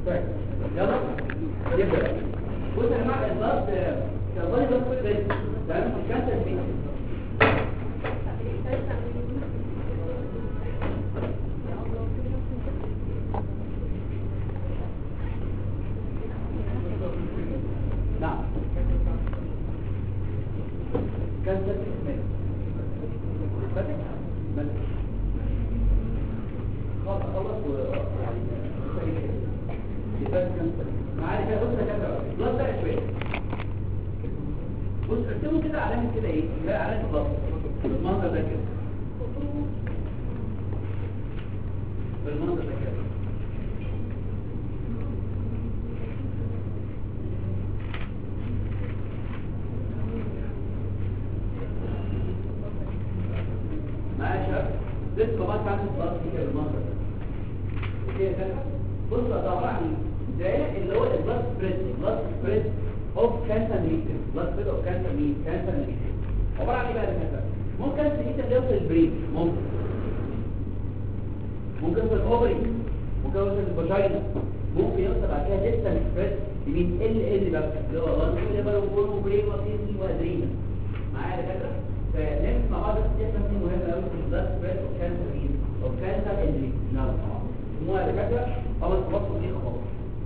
طيب يلا نبدا بص يا جماعه الضغط شغال ضغط في الجسم تمام كانسر فيه نعم كانسر في فاتح بس خلاص خلص و يعني يبقى كانسر معايا كده بص يا كده بص بقى شويه بص ارسموا كده علامه كده ايه يبقى علامه ضغط بالمنظر ده كده بالمنظر ده كده معايا يا شباب لسه ما كان الضغط كده بالمنظر ده اوكي كده بص ده عباره عن ايه ده اللي هو البلاد سبريد البلاد سبريد اوف كانسر ميتر بلاد سبريد اوف كانسر ميتر كانسر ميتر عباره عن ايه بقى الكانسر ممكن كانسر ميتر يوصل البرين ممكن ممكن يوصل الاوفري ممكن يوصل الفاجينا ممكن يوصل بعد كده لسه سبريد يمين ال ال بقى اللي هو بلاد سبريد بقى وكله برين وسيسي وادرينا معايا يا دكاتره فنمشي مع بعض السياسه دي مهمه قوي في البلاد سبريد اوف كانسر ميتر اوف كانسر اللي نعم طبعا مو يا دكاتره اول خلاص دي خلاص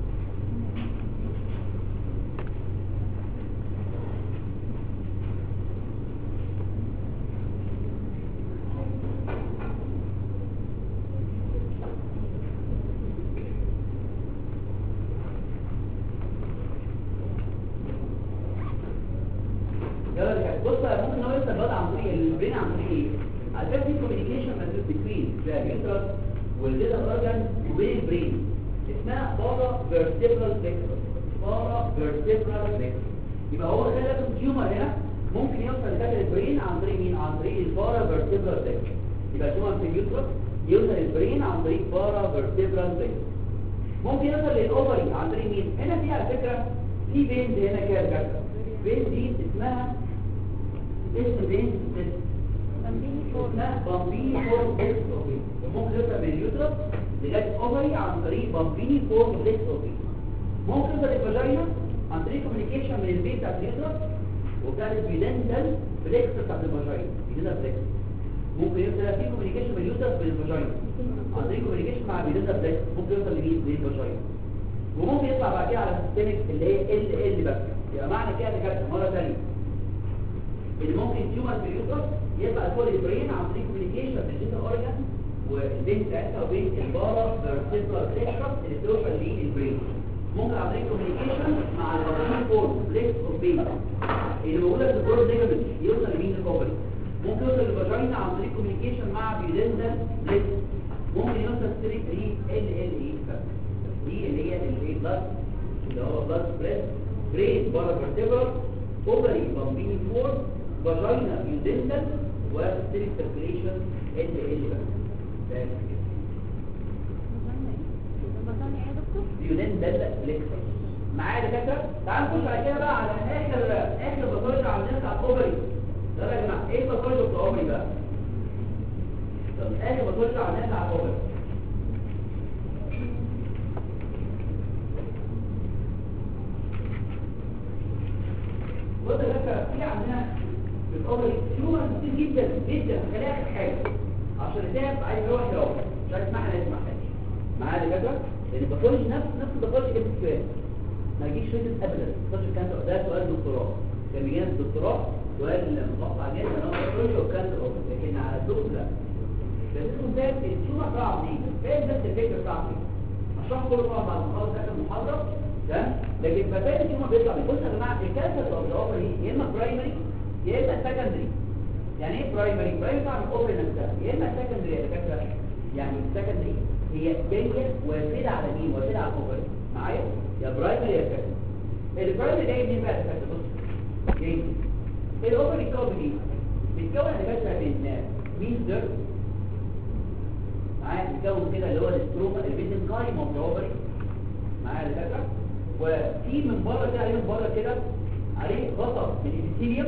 يلا يا بص بقى ممكن هو يوصل الوضع عن طريق البرين عن طريق ايه؟ عشان في كوميونيكيشن بين ذا اليوترس والليدر اورجان وبين البرين اسمها بارا فيرتيبرال فيكتور بارا فيرتيبرال فيكتور يبقى هو خلى التيومر هنا ممكن يوصل لداخل البرين عن طريق مين؟ عن طريق البارا فيرتيبرال فيكتور يبقى التيومر في اليوترس يوصل البرين عن طريق بارا فيرتيبرال فيكتور ممكن يوصل للاوفري عن طريق مين؟ هنا في على فكره في بينز هنا كده يا جدع بينز دي اسمها اسم بين اسمها بامبيني فورم ديكس اوبي ممكن يبقى من اليوترس لغايه اوفري عن طريق بامبيني فورم ديكس اوبي ممكن يبقى الفاجينا عن طريق كوميونيكيشن من البيت بتاع اليوترس وبتاع البيدندال فليكس بتاع الفاجينا بيدندال فليكس ممكن يبقى في كوميونيكيشن من اليوترس بالفاجينا عن طريق كوميونيكيشن مع بيدندال فليكس ممكن يوصل لمين للفاجينا وممكن يطلع بعد كده على السيستمك اللي هي ال ال بس يبقى معنى كده كده مره ثانيه اللي ممكن تيومر في اليوترس يطلع فوق البرين عن طريق كوميونيكيشن بين الجيتا اورجان والبين بتاعتها وبين البارا فيرتيبرال فليكشر اللي بتوصل للبرين ممكن عن طريق كوميونيكيشن مع البارين فورم فليكس اوف بين اللي موجوده في البرود ليجامنت يوصل لمين الكوبري ممكن يوصل للفاجينا عن طريق كوميونيكيشن مع بيودنتال فليكس ممكن يوصل ستريك لي ال ال اي دي اللي هي الايه بلاد اللي هو بلاد سبريد برين بارا فيرتيبرال اوفري بامبيني فورم فاجينا يودنتال وستريك سيركيليشن ال ال بس يودنتال فليكسر معايا يا دكاتره تعالوا نخش على كده بقى على اخر اخر باثولوجي عندنا بتاع الاوفري ده يا جماعه ايه باثولوجي بتاع الاوفري بقى طب اخر باثولوجي عندنا بتاع الاوفري وده لك في عندنا الاوفري تيومر كتير جدا جدا خليها اخر حاجه عشان الدهب عايز يروح يروح مش عايز اسمعها لازم اسمعها معايا يا دكاتره لان الباثولوجي نفس نفس الباثولوجي كده السؤال ما يجيش فكره ابدا الباثولوجي كان ده سؤال دكتوراه كان بيجي لنا الدكتوراه سؤال متوقع جدا ان هو باثولوجي وكانسر اوفر لكن على الدكتور لا بس اسمه ده التيومر طبعا دي فاهم بس الفكره بتاعته اشرح كل مره بعد ما اخلص اخر محاضره تمام لكن فبالتالي التيومر بيطلع بص يا جماعه الكانسر اوفر يا اما برايمري يا اما سكندري يعني ايه برايمري برايمري طبعا الاوفر نفسها يا اما سكندري يا دكاتره يعني السكندري هي جايه وافده على مين وافده على الاوفر معايا يا برايمري يا سكندري البرايمري جاي منين بقى يا دكاتره بص جاي الاوفر يتكون ايه بيتكون يا دكاتره من ميزر معايا بيتكون كده اللي هو الاستروما البيتن كايم اوف الاوفر معايا يا دكاتره وفي من بره كده عليه من بره كده عليه غطا من الابيثيليوم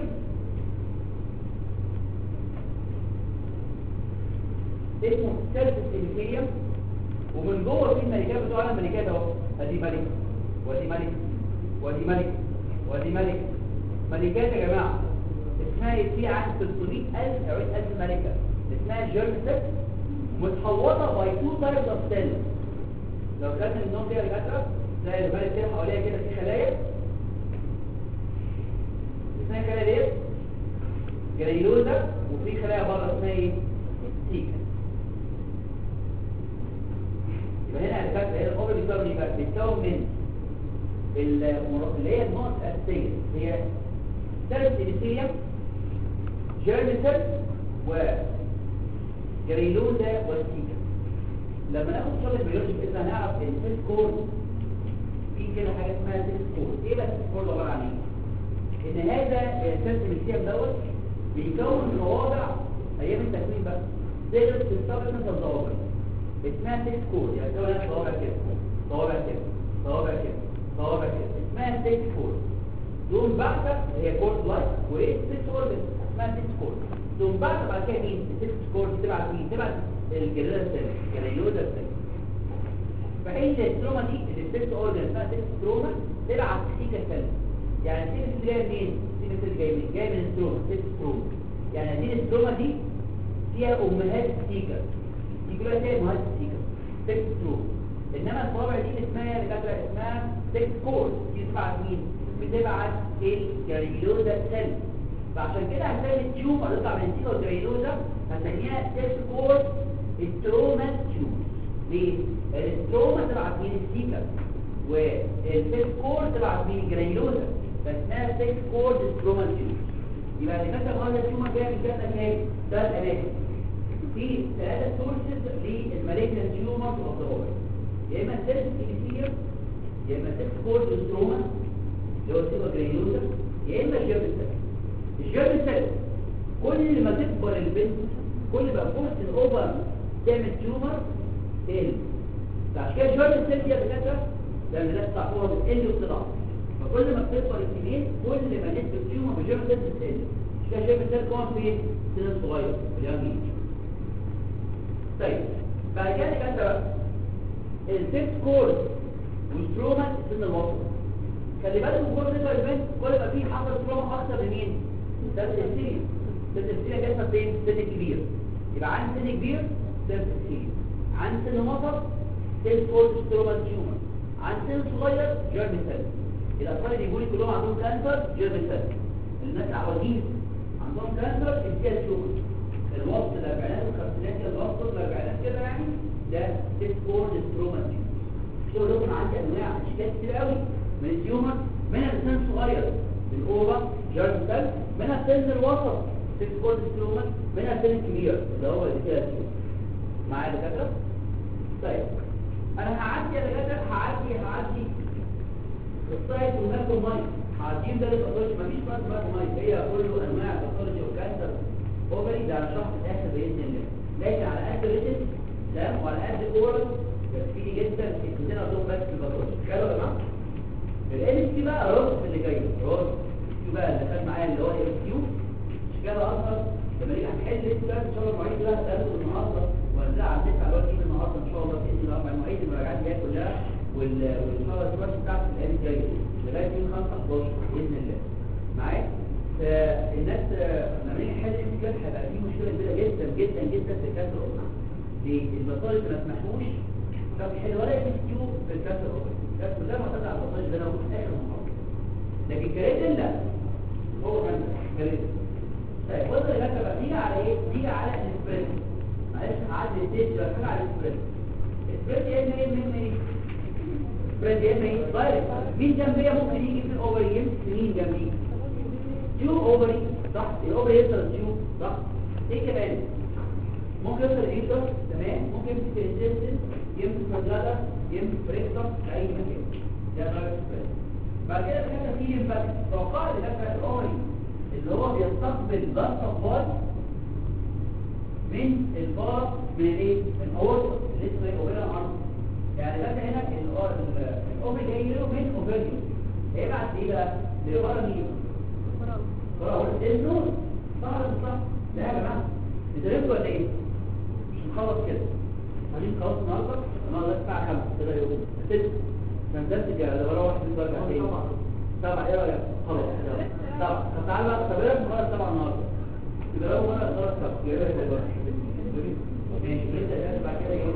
اسمه سيرفس ابيثيليوم ومن جوه في الملكات بتوع الملكات اهو ادي ملك ودي ملك ودي ملك ودي ملك ملكات يا جماعه اسمها ايه في عن 300000 او 100000 ملكه اسمها جيرم سيل متحوطه باي تو تايبس اوف سيل لو خدنا النوم دي يا دكاتره تلاقي الملك كده حواليها كده في خلايا اسمها خلايا ديت جريلوزا وفي خلايا بره اسمها ايه سيكا يبقى هنا الفكره هي الاوفر بيتكون ايه بقى بيتكون من المر- اللي هي النقط الاساسيه هي سيرس ابيثيليوم جيرم سيل وجريلوزا والسيكا لما ناخد شغل البيولوجي كده هنعرف ان السيل كور في كده حاجه اسمها سيل كور ايه بقى السيل كور عباره عن ايه ان هذا السيل ابيثيليوم دوت بيكون مواضع ايام التكوين بقى تقدر تستخدم مثلا الضوابط اسمها سيل كور يعني تقول لك صوابع كده صوابع كده صوابع كده صوابع كده اسمها سيل كور دول بعد هي كورد لايك وايه سيل كور اسمها سيل كور دول بعد بعد كده مين السيل كور دي تبعت مين تبعت الجريلا سيل الجريلوزا سيل فحين الستروما دي السيل اورجن اسمها سيل ستروما تبعت سيكا سيل يعني السيل سيل جاي منين السيل سيل جاي منين جاي من الستروما سيل ستروما يعني هذه الستروما دي فيها امهات السيكا دي كلها فيها امهات السيكا سيل ستروما انما الصوابع دي اسمها دكاتره اسمها سيل كور دي تبعت مين بتبعت الجريلوزا سيل فعشان كده هتلاقي التيومر اللي يطلع من السيكا والجريلوزا هنسميها سيل كور ستروما تيومر ليه؟ الستروما تبعت مين السيكا والسيل كور تبعت مين الجريلوزا فاسمها سيل كور ستروما تيومر يبقى اللي مثلا هذا التيومر جاي من كذا مكان ثلاث اماكن في ثلاثه سورسز للمالجنت تيومر اوف ذا اورجن يا اما سيل ابيثيليوم يا اما سيل كور ستروما اللي هو سيلو جرينوزا يا اما جيرم سيل الجيرم سيل كل ما تكبر البنت كل ما فرصه الاوفر تعمل تيومر تقل عشان كده الجيرم سيل دي يا دكاتره لما الناس تعرفوها بتقل وبتضعف فكل ما بتكبر الكمين كل ما نسبه التيومر في الجيرم سيل بتقل مش كده الجيرم سيل كمان في سن صغير في اليانج طيب بعد كده دكاتره بقى السيكس كورد والستروما السن الوسط خلي بالك من كل ده البنت كل ما في حصل ستروما اكتر لمين ده السيريا ده السيريا جالسه فين سن كبير يبقى عند سن كبير ده السيريا عند سن وسط سيل كورد ستروما تيومر عند سن صغير جيرم سيل الاطفال اللي بيقولوا كلهم عندهم كانسر جيرم سيل الناس العواجيز عندهم كانسر السيل تيومر الوسط الاربعينات والخمسينات كده الوسط الاربعينات كده يعني ده سيل كورد ستروما تيومر شوفوا لكم عندي انواع اشكال كتير قوي من التيومر منها السن صغير الاوفا جيرم سيل منها السن الوسط سيل كورد ستروما منها السن الكبير اللي هو اللي فيها تيومر معايا يا دكاتره طيب انا هعدي يا دكاتره هعدي هعدي السايت والماكو مايك هعديهم ده للباثولوجي مفيش ماكو ماكو مايك هي كله انواع باثولوجي وكانسر اوفري ده شرح في الاخر باذن الله لكن على قد ريتن تمام وعلى قد اورال يكفيني جدا الكلمتين اقولهم بس في الباثولوجي حلو يا جماعه ال سي بقى رص اللي جاي رص كيو بقى اللي خد معايا اللي هو ال كيو مش كده اصلا لما نيجي هنحل لسه ان شاء الله المواعيد كلها هتقابل النهارده وهنزلها على النت على الواتس النهارده ان شاء الله باذن الله مع المواعيد المراجعات دي كلها وال وان شاء الله الكورس بتاعت الايام الجايه لغايه يوم 5 11 باذن الله معايا فالناس لما نيجي نحل ال كيو هيبقى في مشكله كبيره جدا جدا جدا في الكسر الاوبن ليه؟ البطاريه ما سمحوش طب يحل ولا ام كيو في الكسر الاوبن بس زي ما طلع البطاريه ده انا قلت في اخر المحاضره لكن كريتين لا هو كان كريتين طيب بص يا باشا بقى نيجي على ايه؟ نيجي على الاسبريس معلش هعدي الديت ولا حاجه على الاسبريس الاسبريس يا اما ايه من ايه؟ الاسبريس يا اما ايه؟ دايركت مين جنبيه ممكن يجي في الاوفري يمسك مين جنبيه؟ تيوب اوفري صح؟ الاوفري يوصل التيوب صح؟ ايه كمان؟ ممكن يوصل اليوتر تمام ممكن يمسك الانتستين يمسك البلادر يمسك بريكتر في اي مكان ده دايركت اسبريس بعد كده كده في ليمفاتيك توقع اللي ده الاوفري اللي هو بيستقبل ضغط الفار من الفار من الايه؟ من الاورطه اللي اسمه ايه؟ اوفيرا ارض يعني بس هنا الاوفري جاي له من اوفيريو هيبعت ايه بقى؟ لورا مين؟ ورا ورا النور صح ولا مش صح؟ لا يا جماعه انت لسه ولا ايه؟ مش هنخلص كده عايزين نخلص النهارده النهارده الساعه 5 كده يوم 6 فانتستيك يا ده بروح في درجه تاني طبعا ايه رايك خلاص طبعا طب تعالى بقى طب ايه رايك طبعا النهارده يبقى لو انا خلاص طب ايه رايك ماشي نبدا يعني بعد كده ايه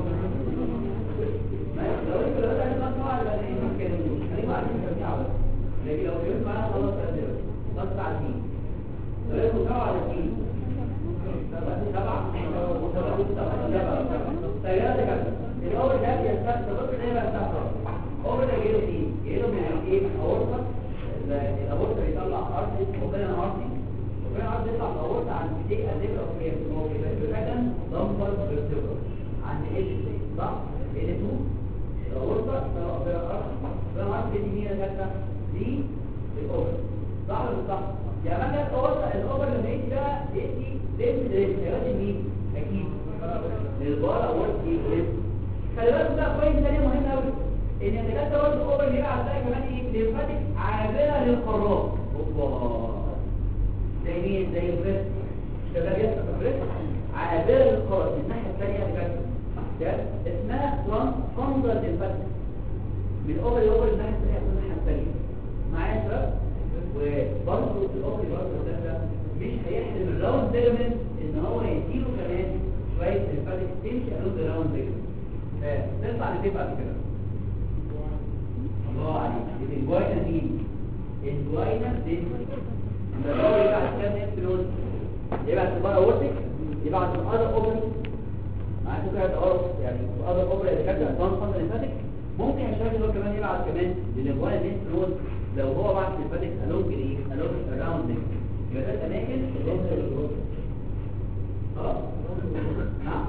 لو انت لو انا طبعا يبقى ايه ما تكلموش خلينا قاعدين نسمع بس لكن لو كلمت معانا خلاص كده بس عارفين لو انتوا سبعه على اثنين سبعه سبعه سبعه سيارة كده الأول ده يستخدم بس ده بقى بتاعته أول ده جاي له ايه؟ جاي له من ايه؟ أورطة الأورطة بيطلع أرضي وكان أرضي وكان أرضي يطلع الأورطة عند دي الليفر أوف كيف هو كده سكن لمبر فيرتبرا عند اتش صح؟ ال 2 الأورطة طلع فيها أرض فيها أرض دي مين كده؟ دي الأوفر صح ولا مش صح؟ يعني ما كانت الأورطة الأوفر لما يجي بقى يدي ليفت ليفت هيودي مين؟ أكيد للبارا وورد ليفت خلي بالك بقى كويس ده مهم قوي ان الدكاتره برضه اوبر هنا هتلاقي كمان ايه ليمفاتيك عابره للقارات اوبا زي مين زي الفريس شباب يسمع الفريس عابره للقارات الناحيه الثانيه اللي كانت اسمها ترانس كوندر ليمفاتيك من اوبر لاوبر الناحيه الثانيه من الناحيه الثانيه معايا يا شباب وبرضه الاوبر برضه ده مش هيحرم الراوند ليجمنت ان هو يديله كمان شويه ليمفاتيك تمشي along the round ليجمنت نطلع لفين بعد كده الله عليك الجواينا دي الجواينا دي ده هو يبقى كام نفسلوز يبقى تبقى اورتك يبقى عند الاذر اوبري معاك كده اه يعني الاذر اوبري اللي كانت ترانسفورم ليمفاتيك ممكن الشكل ده كمان يبعت كمان للجواينا دي نفسلوز لو هو بعت ليمفاتيك الونج ايه الونج اراوند يبقى ده الاماكن اللي خلاص نعم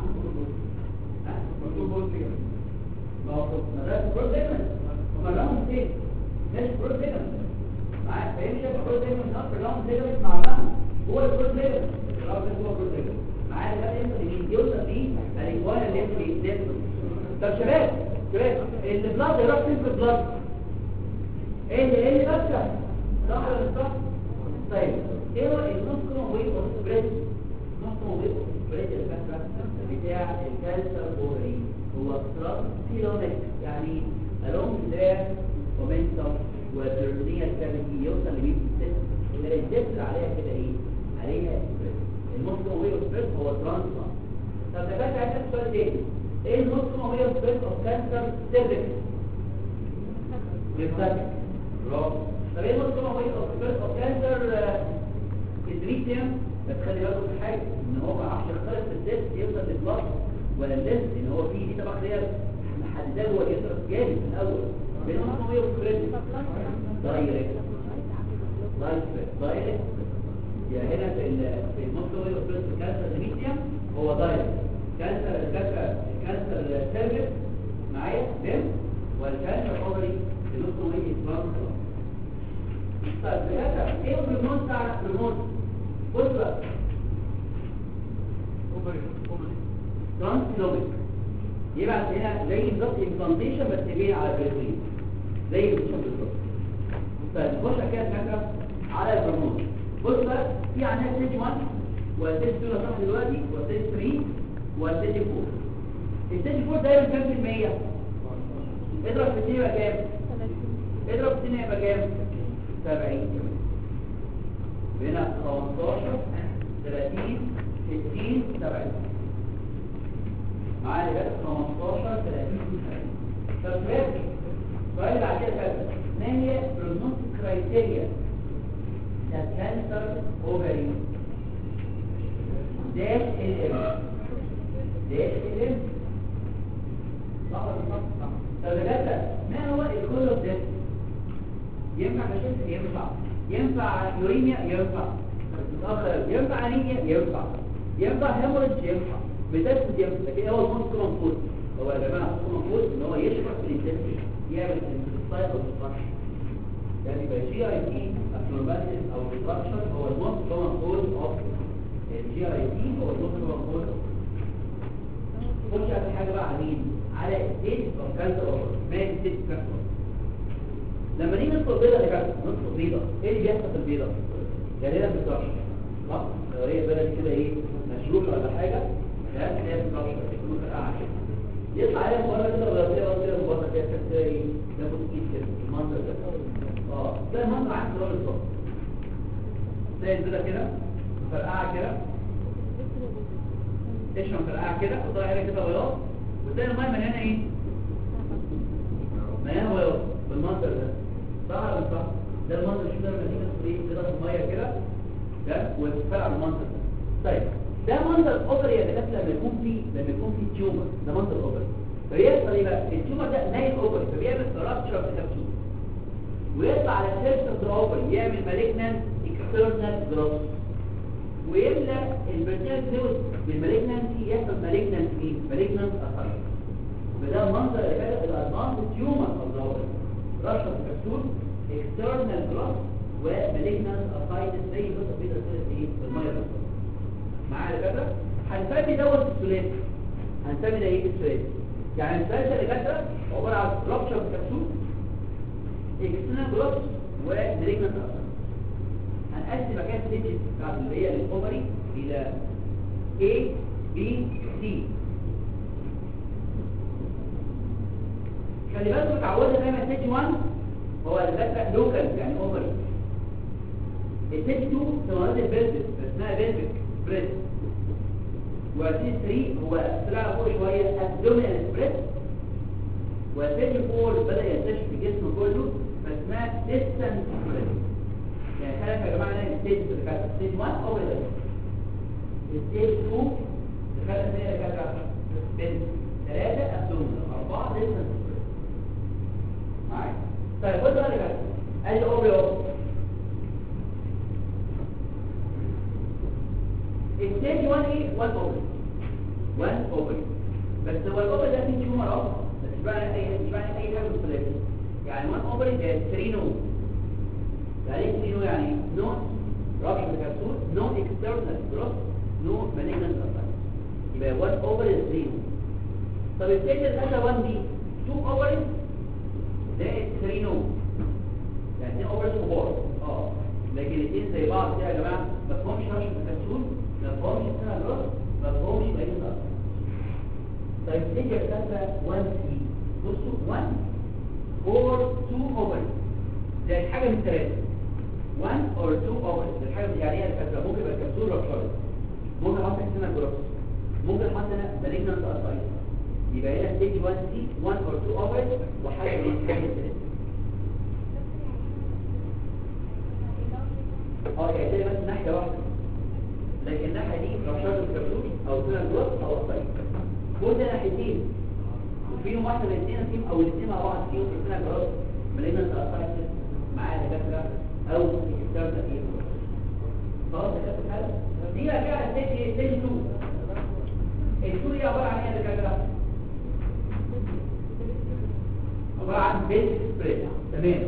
ما هو ده البروت دايما هما راوند ايه مش بروت دايما معاك فاهم شايف البروت دايما نص راوند دايما مع بعض هو البروت دايما الراوند هو البروت دايما معايا ده انت اللي يوصل ليه الاجوان اللي انت بيدخل طب شباب شباب البلاد يروح فين في البلاد ايه اللي ايه اللي بكتر صح ولا مش صح طيب ايه هو النص كوم ويت اوف سبريد نص كوم ويت اوف سبريد بتاع الكالسر اوري هو ترانسفيلوميك يعني along the momentum والبيرونيال كافيتي يوصل ل 106 اللي الجسر عليها كده ايه؟ عليها اكسبريس الموسكو ويف اكسبريس هو ترانسفا طب ده بقى عايز سؤال تاني ايه الموسكو ويف اكسبريس اوف كانسر سيرفكس؟ ليمفاتيك برافو طب ايه الموسكو ويف اكسبريس اوف كانسر اندريتيوم بس خلي بالكم في حاجه ان هو ما يعرفش يختلط في الديس يوصل للبلس ولا الديس ان هو في دي طبعا هي محدده هو يصرف جامد في الاول بينهم هو يوصل دايركت لايف دايركت يا هنا في في الموضوع هو يوصل كانسر ميديا هو دايركت كانسر الكانسر كانسر سيرفيس معايا دم والكانسر اوفري في نص ميه ترانسفير طيب بجد ايه الهرمون بتاع الهرمون بص بقى ترانسلوبيك يبعت هنا زي بالظبط امبلانتيشن بس جاي على البريتين زي الامبلانتيشن بالظبط طيب نخش كده نفكر على الهرمون بص بقى في عندنا ستيج 1 وستيج 2 صح دلوقتي وستيج 3 وستيج 4 الستيج 4 دايما كام في المية؟ اضرب في 2 يبقى كام؟ اضرب في 2 يبقى كام؟ 70 هنا 15 30 60 70 معايا بقى 15 30 70 طب سؤال سؤال بعد كده كده ما هي بروجنوستيك كرايتيريا للكانسر اوفري داش ال ام داش ال ام صح ولا صح صح طب بجد ما هو الكل اوف ديس ينفع بشكل ينفع ينفع يوريميا ينفع متأخر ينفع انيميا ينفع ينفع هيموريدج ينفع بتثبت ينفع لكن هو المونت كومن هو يا جماعه كومن فود ان هو يشرح في الانتنسي يعمل انتنسايد او ديستراكشن يعني يبقى جي اي تي ابنورماليتيز او ديستراكشن هو المونت كومن فود اوف الجي اي تي هو المونت كومن فود خش على حاجه بقى على مين؟ على ستيت اوف كانسر اوفر ما ستيت كانسر لما نيجي ندخل بيضه يا جماعه ندخل بيضه ايه اللي بيحصل في البيضه غالبا بتكرش صح لو هي بلد كده ايه مشروخه ولا حاجه لا هي بتكرش تكون فرقعه يطلع عليها مره كده ولا كده ولا كده مره كده كده ايه ناخد ايد كده المنظر ده اه ده المنظر عند زرار الصوت تلاقي البيضه كده فرقعه كده تشرب فرقعه كده وطلع عليها كده بياض وتلاقي الميه مليانه ايه مليانه بياض بالمنظر ده صح ولا مش صح ده المنظر شو ده لما تيجي تدخل ايه كده في الميه كده ده وتفرقع بالمنظر ده طيب ده منظر اوبري يا دكاتره لما يكون فيه لما يكون فيه تيومر ده منظر اوبري فيحصل ايه بقى التيومر ده نايم اوبري فبيعمل رابتشر في الكبسول ويطلع على سيرفس اوبري يعمل مالجنانت اكسترنال جروث ويملى البرتيال فلويد بالمالجنانسي يحصل مالجنانت ايه مالجنانت اثايتس وده منظر اللي كده الادفانس تيومر اوف ذا اوبري رشة في الكبسول اكسترنال جروث ومالجنانت اثايتس زي النقطه البيضاء كده في ايه في الميه بالظبط معايا يا دكاتره هنسمي دوت الثلاثي هنسمي ده ايه الثلاثي يعني الثلاثه اللي دكاتره عباره عن رابشر في الكبسول اكسترنال جروث ومالجنانت اثايتس هنقسم مكان الستيجز بتاعت اللي هي الاوفري الى A B C خلي بالكم اتعودنا دايما ستيج 1 هو البتة لوكال يعني اوفري ستيج 2 ثمرات البيرفكت اسمها بيرفكت بريس وستيج 3 هو طلع فوق شويه ابدومينال سبريس وستيج 4 بدا ينتشر في الجسم كله فاسمها ديستانس سبريس يعني خلينا يا جماعه نلاقي ستيج اللي كانت ستيج 1 او ده ستيج 2 دخلنا فيها اللي كانت بين 3 ابدومين 4 لسه معايا طيب خد بقى اللي كانت ادي اوبري اوبري ستيج 1 ايه 1 اوبري 1 اوبري بس هو الاوبري ده فيه تيومر اهو بس مش معنى اي مش معنى اي حاجه في يعني 1 اوبري ده 3 نود يعني ايه نو يعني نو رابش الكبسول نو اكسترنال جروث نو مالجنت افايت يبقى 1 اوفر 3 طب الستيج الاسا 1 دي 2 اوفر زائد 3 نو يعني 2 اوفر 4 اه لكن الاثنين زي بعض كده يا جماعه ما تفهمش رابش الكبسول ما تفهمش اكسترنال جروث ما تفهمش مالجنت افايت طيب الستيج الاسا 1 3 بصوا 1 4 2 اوفر زي حاجه من ثلاثه 1 or 2 hours الحاجه دي يعني ايه الكبسوله ممكن يبقى كبسوله رابشر ممكن احط هنا جروس ممكن احط هنا مالجنانت اسايت يبقى هنا ستيج 1 سي 1 or 2 hours وحاجه من حاجه ثلاثه اه يعني ده بس ناحيه واحده لكن الناحيه دي رابشر الكبسول او هنا جروس او اسايت كل ناحيتين وفيهم واحده من الاثنين فيهم او الاثنين مع بعض فيهم هنا جروس مالجنانت اسايت معايا دكاتره او اكسترنال ايه خلاص يا كابتن حاجه دي بقى فيها ستيج ستيج 2 ال2 دي عباره عن ايه يا دكاتره عباره عن بيت سبريد تمام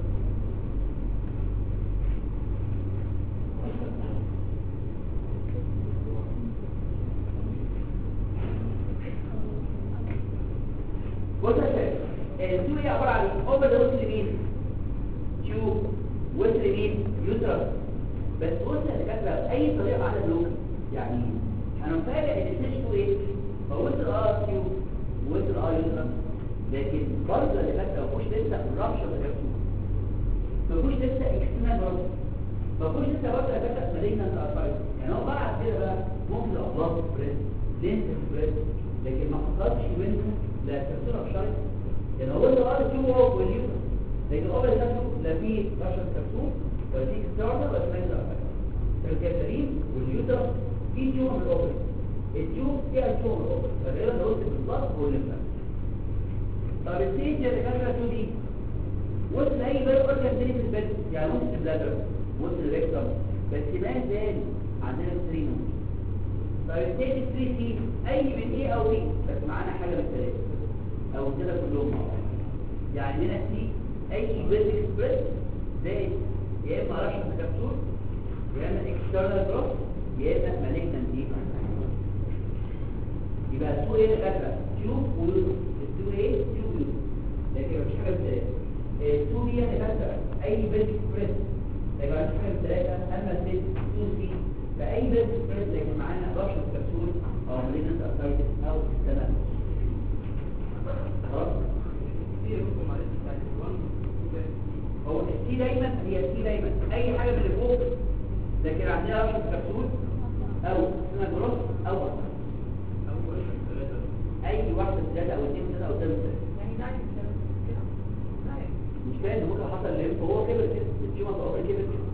بص يا شباب ال2 دي عباره عن ايه اوفر دوز لمين تيوب وصل مين يوترس بس وصل لكاتره اي طريقه على اللوك يعني انا مفاجئ ان الستيج 2 ايه هو وصل اه تيوب وصل اه يوترس لكن برضه اللي كاتره ما فيهوش لسه الرابشر الكبسول ما فيهوش لسه اكسترنال برضه ما فيهوش لسه برضه اللي كاتره مالجنانت ارثرايتس يعني هو بعد كده بقى ممكن الاطلاق سبريد لينس سبريد لكن ما حصلش منه لا كبسول ارثرايتس يعني هو اللي اه تيوب هو واليوترس لكن قبل نفسه لا فيه بشر كبسول ولا فيه اكسترنال ولا فيه افكت فالكاترين واليوترس في تيوم من الاوبر التيوم فيها تيوم من الاوبر فغير اللي قلت بالظبط هو اللي طب الستيج اللي كانت 2 دي وصل اي بقى اورجان تاني في البلد يعني وصل البلادر وصل الريكتر بس ما زال عندنا 3 نوت طب الستيج 3 سي اي من ايه او بي بس معانا حاجه من الثلاثه او كده كلهم مع بعض يعني هنا سي اي بيت اكسبريس زائد يا اما رشح كبسول يا اما اكسترنال جروث يا اما مالجنانت دي يبقى السو ايه الغدرة تيوب ويوتر السو ايه تيوب ويوتر لكن مفيش حاجه بثلاثه السو دي الغدرة اي بيت اكسبريس لكن مفيش حاجه بثلاثه اما السيت 2 سي فاي بيت اكسبريس لكن معانا رشح كبسول او مالجنانت ارثرايتس او اكسترنال في رقم معلش بتاع ال1 سي دايما هي سي دايما اي حاجه من اللي فوق لكن عندنا رشد كبسول او اسمها جروس او أكتر. اي واحده زياده او اثنين زياده او ثلاثه زياده مش كده ان ممكن حصل الليمف هو كبر كده التيومر الاوبري كبر كده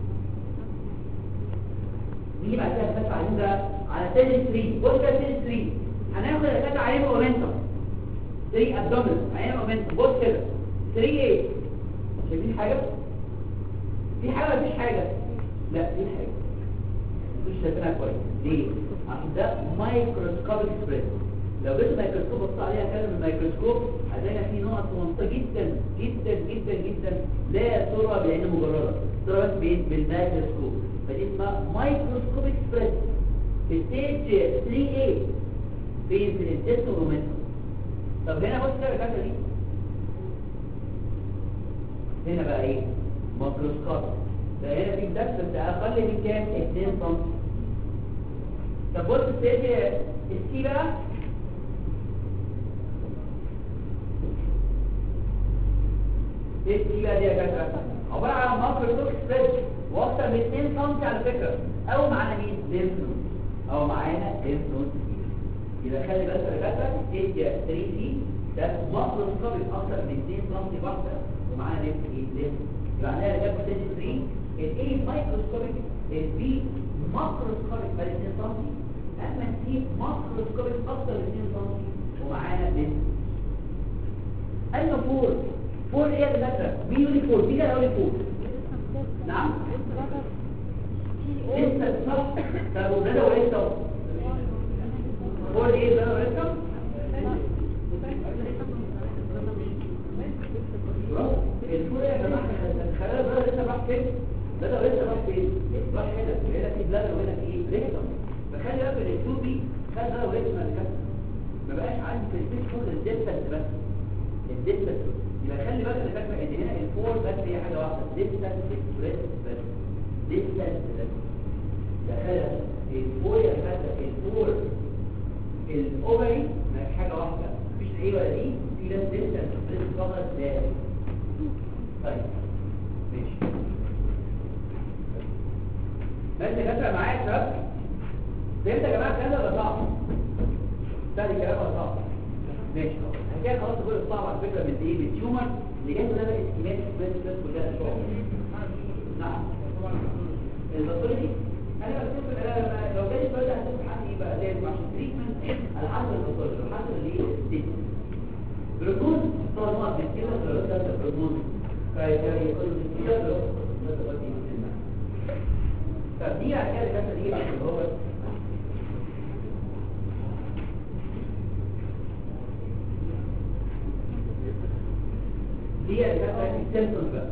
نيجي بعد كده نفتح عليهم ده على سيل 3 بص كده سيل 3 هناخد الفتح عليهم مومنتم 3 ابدومين عليهم مومنتم بص كده 3 ايه شايفين حاجه في حاجه مفيش حاجه لا في حاجه مش شايفينها كويس ليه عشان ده مايكروسكوبيك سبريد لو جبت ميكروسكوب بص عليها كده من الميكروسكوب هتلاقي في نقط منطقه جدا جدا جدا جدا لا ترى بعين مجرده ترى بس بين- بالميكروسكوب فدي اسمها مايكروسكوبيك سبريد في ستيج 3A فين في الانتست والرومنتم طب هنا بص كده الكاميرا دي هنا بقى ايه ميكروسكوب ده هنا في دبس بس اقل من كام 2 سم طب بص ستيج السي بقى ايه السي بقى دي يا جدع عباره عن مايكروسكوب سبريد واكتر من 2 سم على فكره او معانا مين ليمف نود او معانا ليمف نود يبقى خلي بالك يا جدع ستيج 3 سي ده مايكروسكوب اكتر من 2 سم واحده ومعانا ليمف ايه ليمف يبقى عندنا جاب ستيج 3 الاي مايكروسكوبيك البي ماكروسكوبيك بل 2 سم اما السي ماكروسكوبيك اكتر من 2 سم ومعانا ليمف ايوه فور فور ايه يا دكاتره بي يوني فور بي ده يوني فور نعم لسه صح طب وده ده ولسه فور ايه ده ولسه الفور يا جماعه خلال ده لسه راح فين ده ده لسه راح فين راح هنا هنا في بلاد وهنا في ريكتم فخلي بالك ان التو بي خد ده ولسه ما بقاش عندي في الفيس كل الديستنس بس الديستنس يبقى خلي بالك ان فاكره ان هنا الفور بس هي حاجه واحده ديستنس اكسبريس بس ديستنس بس تخيل الفور يا فاكره الفور الاوفري ما هي حاجه واحده مفيش ايه ولا دي في ناس ديستنس اكسبريس فقط لا طيب ماشي ماشي يا فاكره معايا يا شباب فهمت يا جماعه الكلام ده ولا صعب؟ ده الكلام ولا صعب؟ ماشي الحكايه خلاص كل الصعب على فكره من ايه من التيومر اللي جاي ده بقى اسكيمات بس بس كلها شغل نعم الباثولوجي انا بشوف انا لو جالي سؤال ده هشوف حد ايه بقى لازم عشان تريتمنت على حسب الباثولوجي على حسب الايه الستيج بروتون طبعا بكده لو ده بروتون فيقول يقول كده لو طب دي على كده كده دي اللي هو دي السيمبتومز بقى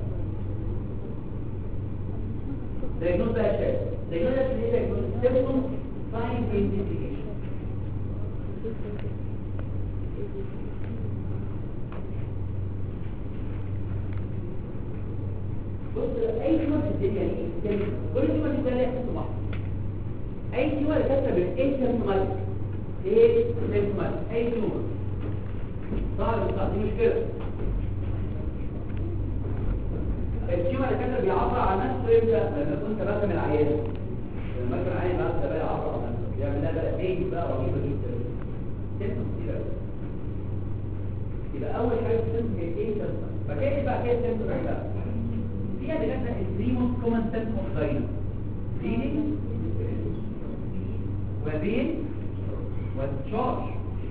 diagnose بقى شيء diagnose ده ايه diagnose symptoms sign identification بص اي تيومر في الدنيا دي كل تيومر في الدنيا ليها سيمتوم واحد اي تيومر كاتبه بالايه سيمتوماتيك ايه سيمتوماتيك اي تيومر صعب صعب دي مشكله التيومر اللي كان بيعبر عن نفسه امتى لما كنت بسم العيان لما كان العيان بقى ده بقى يعبر عن نفسه يعمل لها بقى بيج بقى رهيبه جدا سيمتوم كتير قوي يبقى اول حاجه سيمتوم هي ايه سيمتوم فكيف بقى كده سيمتوم بقى فيها اللي كانت الريموت كومن سيمتوم اوف داينا بليدنج وبين والتشارج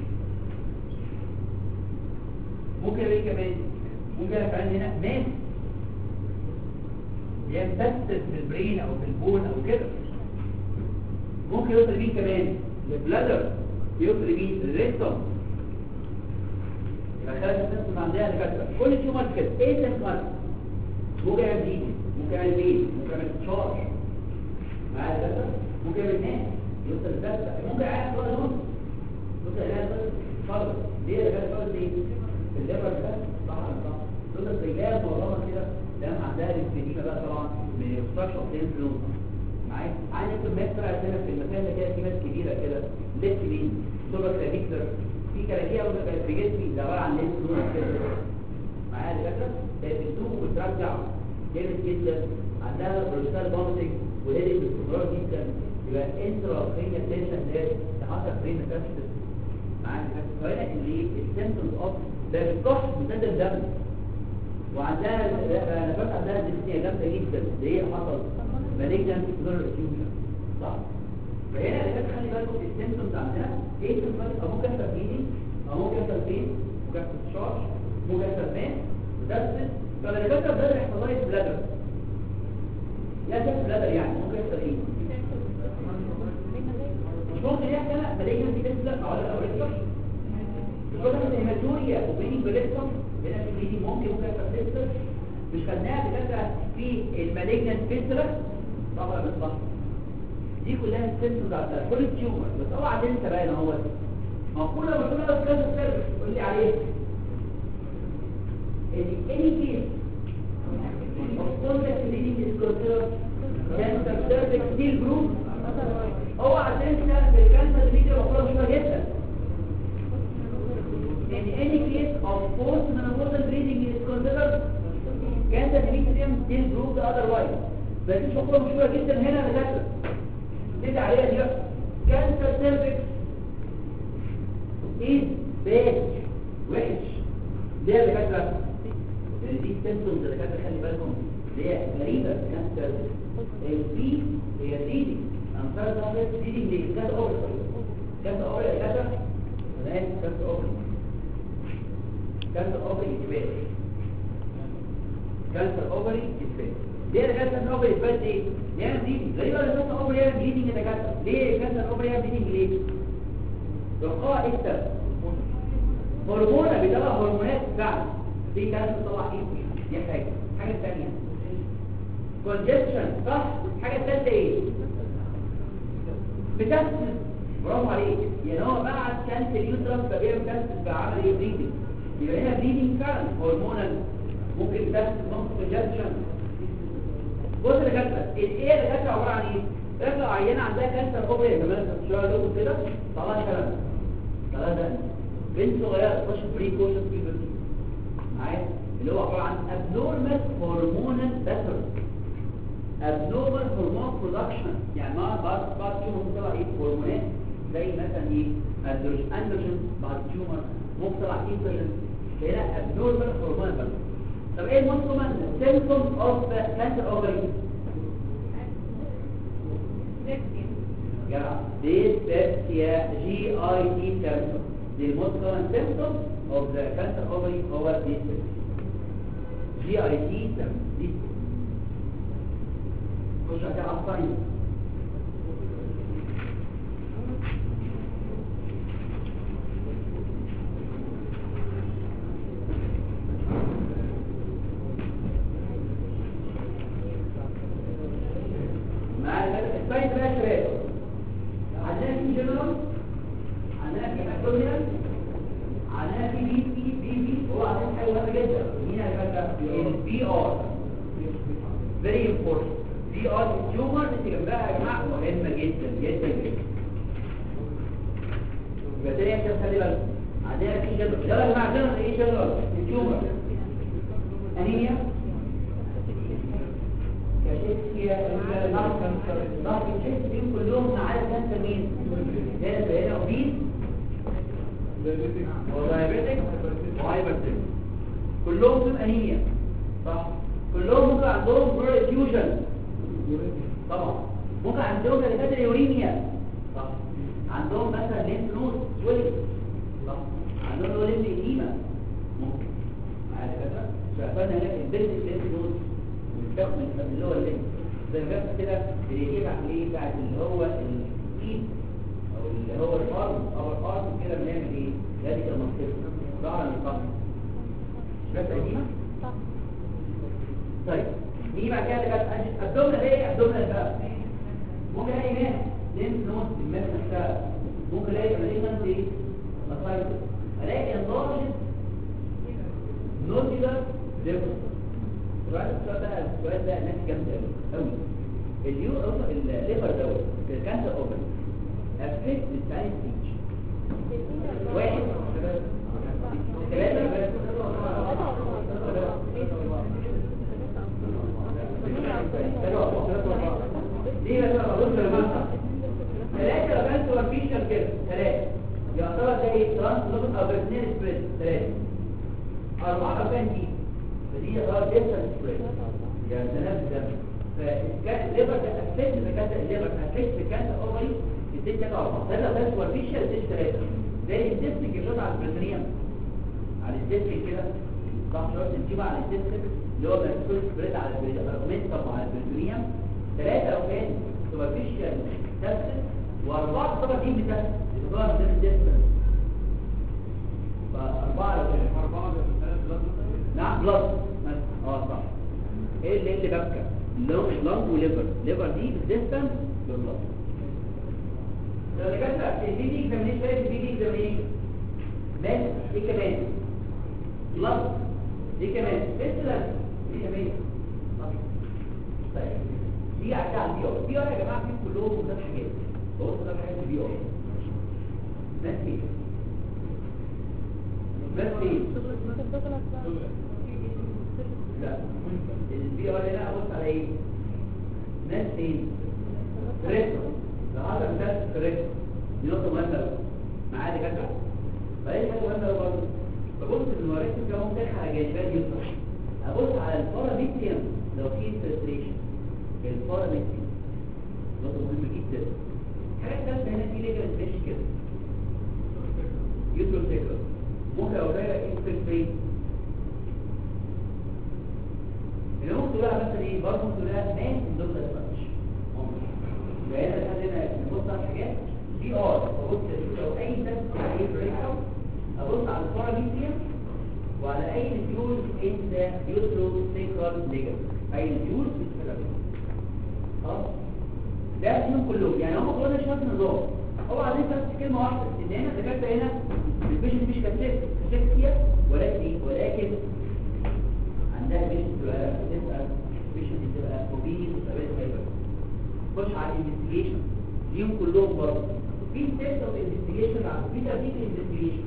ممكن ايه كمان ممكن يبقى عندي هنا ماس ينبث في البرين او في البون او كده ممكن يوصل بيه كمان البلادر يوصل بيه الريكتوم يبقى خلاص السيستم عندها دكاتره كل تيومر كده ايه سيمتومات ممكن يعمل دي ممكن يعمل بين ممكن يعمل تشارج معايا دكاتره ممكن يعمل ناس يوصل الدكاتره ممكن يعمل كل نص ممكن يعمل فرض ليه يا دكاتره فرض ايه في الليفر ده صح ولا صح دول الرجال مورمه كده لما عندها الانفليما بقى طبعا من يستشعر الانفلونزا معايا عندي يكون مات طلعت هنا في المكان ده كده في ناس كبيره كده ليفت مين سوبر كلافيكتر في كلاكيه ولا كانت في جسمي ده عباره عن لينفلونزا كده معايا دكاتره ده بتدوب وترجع جامد جدا عندها بروستال بومتنج وهيدي باستمرار جدا يبقى انترا كرينيا تنشن ده حصل برين ميتاستاسيس معاك فهنا اللي السيمبتومز اوف ده بتكح مسدد الدم وعندها نفس عندها ديسنيا جامده جدا اللي هي حصل مالجنت فيبرال افيوجن صح فهنا اللي خلي بالكم السيمبتومز عندنا ايه السيمبتومز او ممكن يحصل فيدي او ممكن يحصل فين ممكن يحصل شارج ممكن يحصل مان مدسس فاللي فاكر بدل احتضاري بلادر يا شاف بلادر يعني ممكن يحصل ايه مش ممكن يحصل مالجنت فيبرال او لا او مش ممكن هيماتوريا وبيني بليكتوم هنا في بيني ممكن ممكن يحصل فيستر مش خدناها بكثره في المالجنت فيستر طبعا بالصح دي كلها السيمبتومز بتاعت كل التيومر بس اوعى تنسى بقى ان هو مقوله لما تقول لك كذا سيرفيس قول لي عليه ان اني كيس of contact leading is considered cancer cervix steel group اوعى تنسى ان الكانسر دي مقوله مهمه جدا in any case of post-menopausal bleeding is considered cancer epithelium steel group otherwise بس مش مقوله مشهوره جدا هنا يا دكاتره نيجي عليها دي بقى كانسر سيرفكس ايه باد وحش ليه يا دكاتره لان دي سيمبتومز يا دكاتره خلي بالكم اللي هي غريبه في كانسر البي هي بليدنج انصار ده بليدنج ليه كانسر اوفر كانسر اوفر يا دكاتره انا اسف كانسر اوفر كانسر اوفر اثبات كانسر اوفر اثبات ليه ده كانسر اوفر اثبات ايه ليه بليدنج غريبه ولا كانسر اوفر يعمل بليدنج يا دكاتره ليه كانسر اوفر يعمل بليدنج ليه رقاء السبب هرمونة بيطلع هرمونات فعلا دي كانت بتطلع ايه دي حاجة حاجة ثانية كونجكشن صح حاجة ثالثة ايه بتسس برافو عليك يعني هو بعد كانت اليوترس فبيعمل بتسس بعمل ايه بريدنج يبقى هنا بريدنج فعلا هرمونال ممكن بتسس ممكن كونجكشن بص يا دكاتره الايه يا دكاتره عباره عن ايه رجل عينه عندها كانسر اوفري يا جماعه شويه لوكو كده طلع كلام طلع ده بنت صغيره تخش بري كوشن بيبرتي معايا اللي هو عباره عن abnormal hormonal pattern abnormal hormone production يعني ما بعد بعد تيومر طلع ايه هرمونات زي مثلا ايه اندروجين اندروجين بعد تيومر ممكن طلع ايستروجين هنا abnormal hormonal pattern طب ايه الموست كومن symptoms of cancer ovary جرى dyspepsia GIT symptom the most common symptom of the cancer ovary هو dyspepsia GIT symptom dyspepsia خش على الصين مع السايد بقى شباب عندنا في جنرال عندنا في ماكدونالد عندنا في بي بي بي بي هو عندنا حاجه مهمه جدا مين هيبقى البي ار فيري امبورتنت بي ار التيومر اللي جنبها يا جماعه مهمه جدا جدا جدا يبقى تاني عشان خلي بالك عندنا في جنرال يلا يا جماعه جنرال ايه جنرال التيومر انيميا كاشيكسيا ضغط الجسم دي كلهم على كانسر مين هنا هنا اوبيس ودايابيتك وهايبرتنشن كلهم دول انيميا صح كلهم ممكن عندهم بروفيوجن طبعا ممكن عندهم دكاتره يوريميا صح عندهم مثلا لينف نود سويلنج صح عندهم لو لينف ايديما ممكن معايا دكاتره فقفلنا هناك البيزك لينف نود والكف من اللي هو اللينف زي ما بس كده بنجيب ايه بتاعت اللي هو الايد او اللي هو الارم او الارم كده بنعمل ايه ذلك المنطقه ظهر القمر بس قديمه طيب نيجي بعد كده بقى الدوله ايه الدوله بقى ممكن الاقي ماس لينف نود الماس نفسها ممكن الاقي مالينانت ايه مصايب الاقي انضاجت نوديولار ديفرنس السؤال السؤال ده السؤال ده ناس جامده قوي قوي اليو الليفر دوت في الكانسر اوفر افكت الساينس سبيتش واحد ثلاثة ليه بقى بقول ثلاثة لو كانت سوبرفيشال كده ثلاثة يعتبر زي ترانس لوبن او برسنين سبريد ثلاثة أربعة لو كان دي فدي يعتبر ديستال سبريد يعني تنافس دم فكان الليبر ده افكت بكانت الليبر افكت بكانت اوفري الست كده اربعة ثلاثة لو كانت سوبرفيشال دي ثلاثة زي الديستنج اللي على البرسنين على الديستنج كده صح شرط نجيبها على الديستنج اللي هو مركز سبريد على البرسنين على البرسنين ثلاثة لو كان سوبرفيشال تسل وأربعة طبعا دي بتسل يبقى طبعا ده الديستنس فأربعة لو كان أربعة بلاد نعم بلس اه صح ايه اللي اللي ببكى لونج لونج وليفر ليفر دي بالديستنس بالبلس لو رجعت البي دي اكزامينيشن البي دي اكزامينيشن بس دي كمان بلس دي كمان بس دي كمان طيب دي عشان البي او البي او يا جماعه فيهم كلهم ثلاث حاجات بص ثلاث حاجات البي او بس ايه بس ايه لا البي او هنا ابص على ايه ناس فين ريتو لو هذا مثال ريتو دي نقطه مهمه قوي معايا دكاتره فايه حاجه مهمه قوي برضه ببص الموارد كده ممكن على جانبات يسرى ابص على الباراميتريوم لو في انفلتريشن البارامتري نقطة مهمة جدا حاجة ثالثة هنا في ليجمنت فيش كده يوترو سيكر ممكن لو دايرة انفلتريت اللي ممكن تقولها مثلا ايه برضه ممكن تقولها مان من ضمن الفرش يبقى هنا لحد هنا نبص على الحاجات دي ار ببص لو اي تست على ايه بريك اوت ابص على البارامتريوم وعلى اي نفيوز ان ذا يوترو سيكر ليجمنت اي نفيوز بالفيلامنت خلاص ده اسمهم كلهم يعني هم كلهم شويه نظام هو عايزين بس كلمه واحده ان هنا الدكاتره هنا البيشنت مش كاسكسيا ولكن ايه ولكن عندها بيشنت تبقى تبقى بيشنت تبقى اوبيز وتبقى فايبر خش على الانفستيجيشن ليهم كلهم برضه في ستيبس اوف انفستيجيشن في ترتيب انفستيجيشن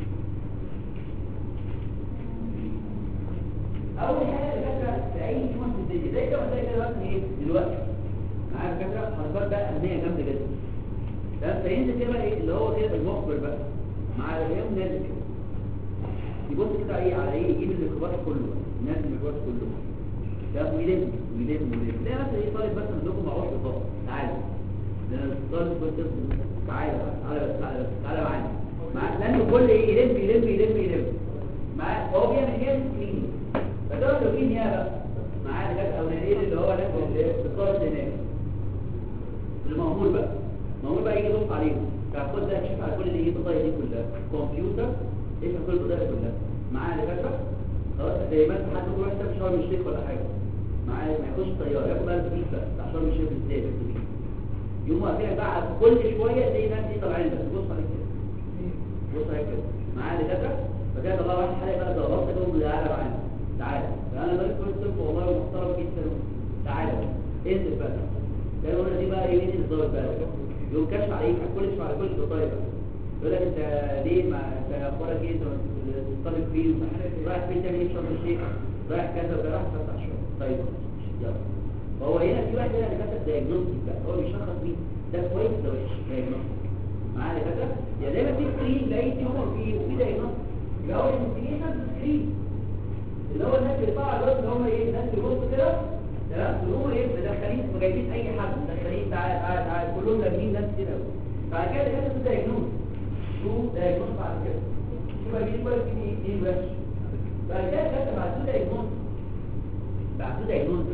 اول حاجه الدكاتره في اي يوم في الدنيا زي كده زي كده مثلا ايه دلوقتي معايا الفكره حضرتك بقى اهميه جامده جدا ده فينزل كده بقى ايه اللي هو كده المخبر بقى مع اليوم نازل كده يبص كده ايه على ايه يجيب الاختبار كله نازل الاختبار كله ده ويلم ويلم ويلم زي مثلا ايه طالب مثلا عندكم معوش بالظبط تعالى ده طالب كنت تعالى تعالى بس تعالى بس تعالى معانا مع لانه كل ايه يلم يلم يلم يلم مع هو بيعمل كده سنين فده لو في نيابه معاه الجزء الاولاني اللي هو نفس اللي بالظبط هناك المأمور بقى المأمور بقى يجي يبص عليهم فخد ده تشوف على كل اللي هي البضايع دي كلها كمبيوتر ايش كل البضايع كلها معاه دكاتره خلاص زي ما انت حد يروح يحسب شهر مش ولا حاجه معاه ما يخش طياره ياخد بقى الفلوس بقى بتاع شهر مش ازاي يوم واقفين بقى كل شويه زي ناس دي طالعين بس بص عليك كده بص عليك كده معاه دكاتره فكده طلع واحد حلقه بقى ده بص كده اللي قاعد معانا تعالى انا بقى كل صف والله محترم جدا تعالى انزل بقى ده يقول دي بقى ايه مين الضابط بقى يقوم كشف عليك على كل على كل الضطايب يقول لك انت ليه ما انت اخبارك ايه انت طالب فين رايح فين تعمل ايه في شرم الشيخ رايح كذا ولا رايح فتح شغل طيب يلا فهو هنا في واحد هنا كتب دايجنوستيك بقى هو بيشخص مين ده كويس ده وحش دايجنوستيك معايا كده يعني دايما في سكرين لاقي تيومر فيه وفي دايجنوستيك يبقى اول انفستيجيشن سكرين اللي هو الناس اللي طالعه دلوقتي اللي هم ايه الناس اللي بصوا كده تمام هم ايه مدخلين جايبين اي حد مدخلين تعالى تعالى تعالى كلهم لاجئين ناس كده بعد كده كده ده دايجنوز شو دايجنوز بعد كده شو بقى يجي كويس في ايه ايه وحش بعد كده كده بعد كده دايجنوز بعد كده دايجنوز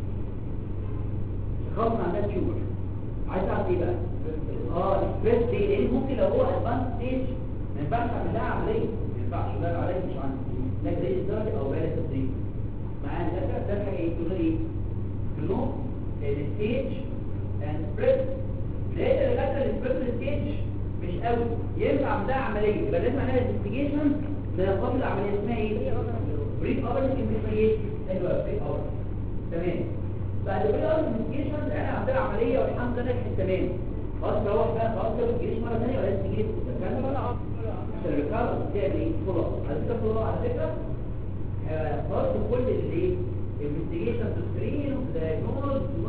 خلاص ما عندها تيومر عايز اعرف ايه بقى اه الستريس دي لان ممكن لو هو ادفانس ستيج ما ينفعش اعمل لها عمليه ما ينفعش ده عمليه مش عندي لكن زي الدرجه او بالغ التدريب معانا ده ده حاجه ايه تقول ايه تقول الستيج اند سبريد لقيت الغدا السبريد ستيج مش قوي ينفع اعمل لها عمليه يبقى لازم اعمل انفستيجيشن من قبل العمليه اسمها ايه بري اوبريت انفستيجيشن ايوه بري اوبريت تمام بعد بري اوبريت انفستيجيشن انا عملت لها عمليه والحمد لله نجحت تمام خلاص روح بقى خلاص ما تجيش مره ثانيه ولا تجي عشان الريكارد تعمل ايه فولو على فكره فولو على فكره برضه كل اللي انفستيجيشن تو سكرين دايجنوز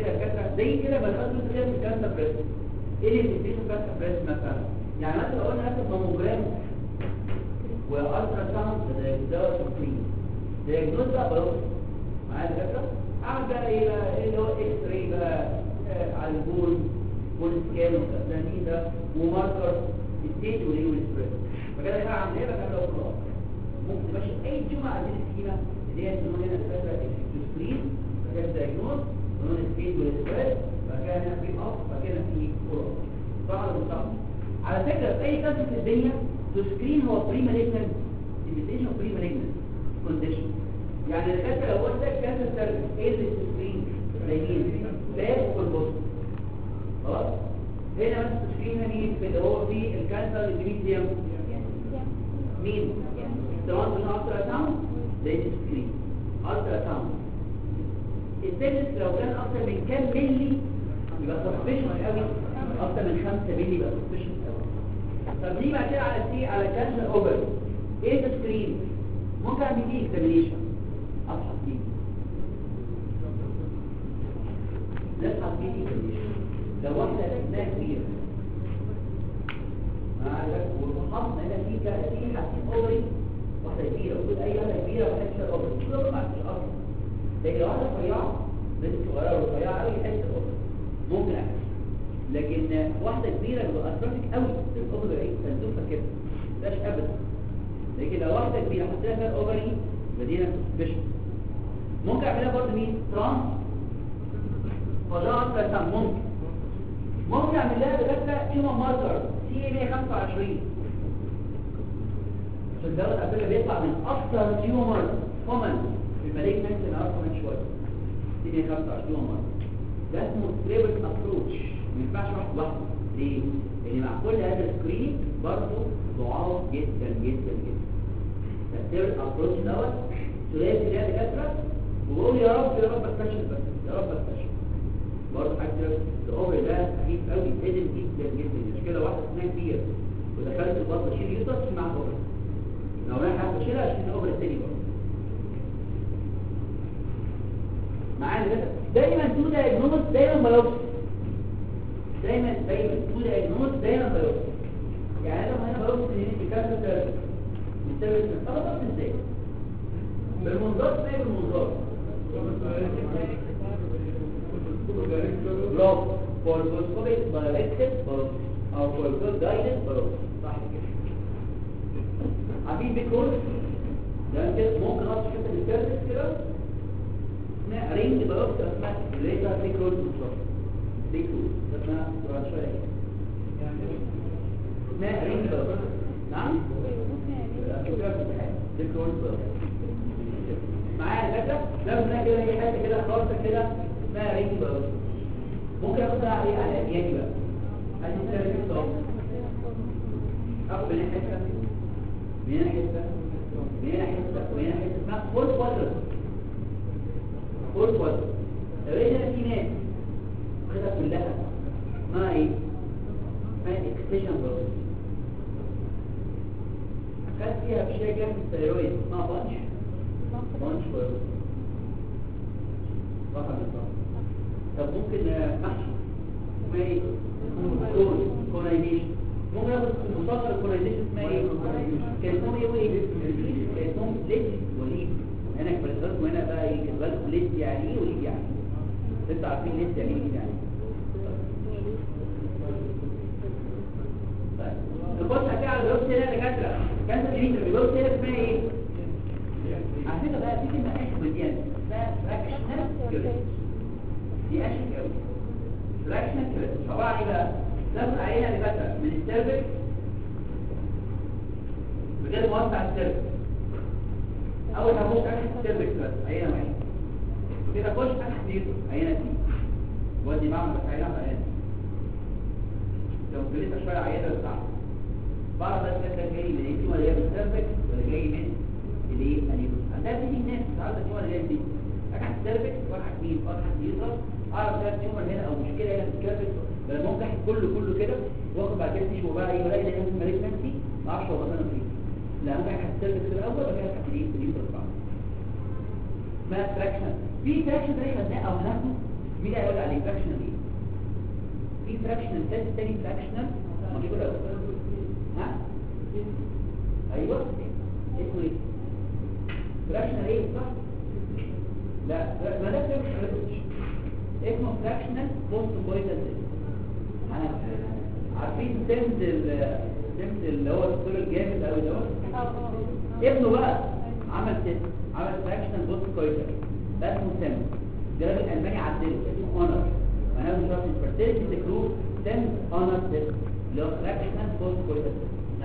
كده كده زي كده ما خدت كده في الكانسر بريست ايه اللي بتديش الكانسر بريست مثلا يعني مثلا لو انا هاخد ماموجرام والترا ساوند ده تقريبا دياجنوز بقى بروح معايا الفكره اعمل بقى ايه بقى ايه اللي هو اكس راي بقى آه، على البول بول سكان والتسانين ده وماركر ستيج وليه والسبريد فكده يبقى اعمل ايه بقى لو خلاص ممكن تمشي اي جمعه عايزين السكيمه اللي هي اسمها هنا الفكره السكرين فكده دياجنوز ونون ستيج والسبريد فكده هنا في اب فكده في فولو طبعا بالظبط على فكره في اي كانسر في الدنيا السكرين هو بري مالجنت انفيتيشن بري مالجنت كونديشن يعني الفكره لو قلت لك كانسر سيرفيس ايه اللي السكرين قليلين لاف والبوست خلاص هنا بس السكرين مين في اللي هو في الكانسر الجليديوم مين ترانس من الترا ساوند ده السكرين الترا ساوند السيرفيس لو كان اكتر من كام ملي يبقى سسبشن قوي اكتر من 5 ملي يبقى سسبشن قوي طب نيجي بعد كده على سي على كانسر اوفر ايه السكرين ممكن اعمل دي اكزامينيشن ابحث فيه نبحث فيه دي اكزامينيشن لو واحده اسمها كبيره معاك وحطنا هنا في كده في حاسين اوفري واحده كبيره وجود اي واحده كبيره واحده كبيره اوفري كلهم ما فيش اصلا لكن لو واحده رفيعه بنت صغيره ورفيعه قوي تحس الاوفري ممكن احس لكن واحده كبيره بتبقى اترافيك قوي الاوفري ايه تنزوفه كده مش ابدا لكن لو واحده كبيره حطينا فيها الاوفري مدينه سبيشال ممكن اعملها برضه مين ترانس فده اكتر ممكن ممكن اعمل لها بجد تيومر ماركر سي 125 عشان الدواء الأبريل بيطلع من أكثر تيومر كومن في المالجنت اللي نعرفه من شوية سي 125 تيومر ده اسمه تريبل ابروتش ما ينفعش واحد لوحده ليه؟ لأن مع كل هذا السكرين برضه ضعاف جدا جدا جدا التريبل ابروتش دوت ثلاثي ده دكاترة وبقول يا رب يا رب اكتشف بس يا رب اكتشف برضه حاجة الأوبر ده خفيف قوي هدم جدا جدا مش كده واحدة اسمها كبير ودخلت البطة شيل يوتس مع الأوبر لو انا حابب اشيلها اشيل الأوبر التاني برضه معايا كده دايما تو دايجنوز دايما بايوبسي دايما دايما تو دايجنوز دايما بايوبسي يعني انا هنا بايوبسي ان انت كانسر سيرفيس من سيرفيس طب بس ازاي بالمنظار ازاي بالمنظار برافو فولفوسكوبيك دايركتد او فولفوس جايدد برافو صح كده عارفين بيكول ده كده ممكن اقص كده السيرفيس كده اسمها رينج بلوك اسمها ليزر بيكول بالظبط بيكول اسمها بعد شويه اسمها رينج بلوك نعم بيكول بلوك معايا الفكره لو هنا كده هي حته كده خالصه كده اسمها رينج بلوك ممكن اخدها عليه على اليد بقى عايز تعمل ايه اخد من حته من هنا حته من هنا حته ومن هنا حته اسمها فول كوادرت فول كوادرت لو لقيت هنا في ناس واخدها كلها اسمها ايه؟ اسمها اكستيشن بروسس خدت فيها بشيء جنب الثيرويد اسمها بانش بانش بروسس رقم الصف طب ممكن محشي اسمها ايه؟ كون كونايزيشن ممكن اخد مصغر كونايزيشن اسمها ايه؟ كان اسمهم ايه وايه؟ كان اسمهم ليد وليد هنا كبرتكم هنا بقى ايه كتب لكم ليد يعني ايه وليد يعني ايه؟ انتوا عارفين ليد يعني ايه يعني طيب نخش كده على دروس هنا دكاتره كانت جديد الدروس هنا اسمها ايه؟ على فكره بقى في كلمه احمد يعني اسمها فراكشنال كيوريتي دي اشيك قوي فراكشنال كيوريتي عباره عن ايه بقى؟ ناخد عينه لفتره من السيرفكس بغير موسع السيرفكس اول ما اخش اخد السيرفكس بس عينه واحده كده اخش اخد نيوتن عينه اثنين ودي بعمل بس عينه عينه لو جريت شويه عينه بتاعها بعرف بس ده جاي من ايه ولا جاي من السيرفكس ولا جاي من الايه النيوتن عندها في ناس مش عارفه دي ولا جاي دي اخد السيرفكس واخد مين واخد نيوتن اعرف ده تيومر هنا او مشكله هنا في السيرفكس لما ممكن كله كله كده واخد بعد كده تشوف بقى ايه ولاقي ده مالجنسي ما اعرفش هو مثلا فين لا ممكن احط السيرفكس الاول وبعد كده احط الايه اليوتر بعد ما تراكشن في تراكشن ده خدناه او هناخده مين هيقول عليه فراكشنال ايه في فراكشنال تيست تاني فراكشنال مشهور قوي ها ايوه اسمه ايه فراكشنال ايه صح لا ما ده فراكشنال اسمه فراكشنال بوست كويتال عارفين سمت ال سمت اللي هو الدكتور الجامد قوي دوت اه اه ابنه بقى عمل تيست عمل فراكشنال بوست كويتال ده اسمه سمت الجراب الالماني عدله اسمه اونر وانا مش عارف الفرتيلتي تكرو سمت اونر تيست اللي هو فراكشنال بوست كويتال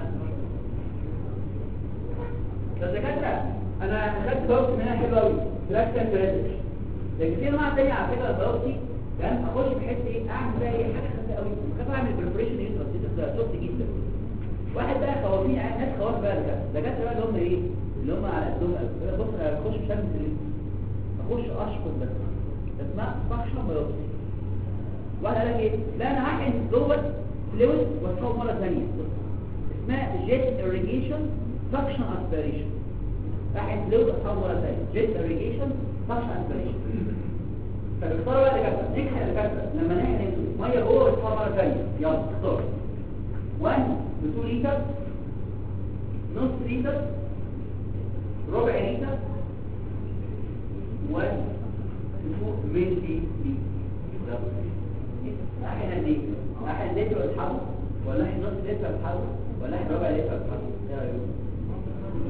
بس دكاتره انا خدت بوست منها حلو قوي فراكشنال كريدت لكن في انواع تانية على فكره البوست دي كان اخش في حته ايه اعمل بقى ايه حاجه خفيفه قوي بخاف اعمل بريبريشن يوترس ده صوت جدا واحد بقى خوافين ناس خواف بقى ده دكاتره بقى اللي هم ايه اللي هم على قدهم قوي بص انا بخش مش هعمل سليم اخش اشفط بس اسمها فاكشن بيوترس واحد قال لك ايه لا انا هحقن جوه فلويد واسحبه مره ثانيه اسمها جيت اريجيشن فاكشن اسبيريشن احقن فلويد واسحبه مره ثانيه جيت اريجيشن فاكشن اسبيريشن فاختار بقى الكفه نجح الكفه لما نحقن ميه جوه واسحبها مره ثانيه يلا اختار 1 ب 2 لتر نص لتر ربع لتر 1 ب 2 ملي لتر احنا قد ايه احنا لتر اسحبه ولا احنا نص لتر اسحبه ولا احنا ربع لتر اسحبه ايه رايكم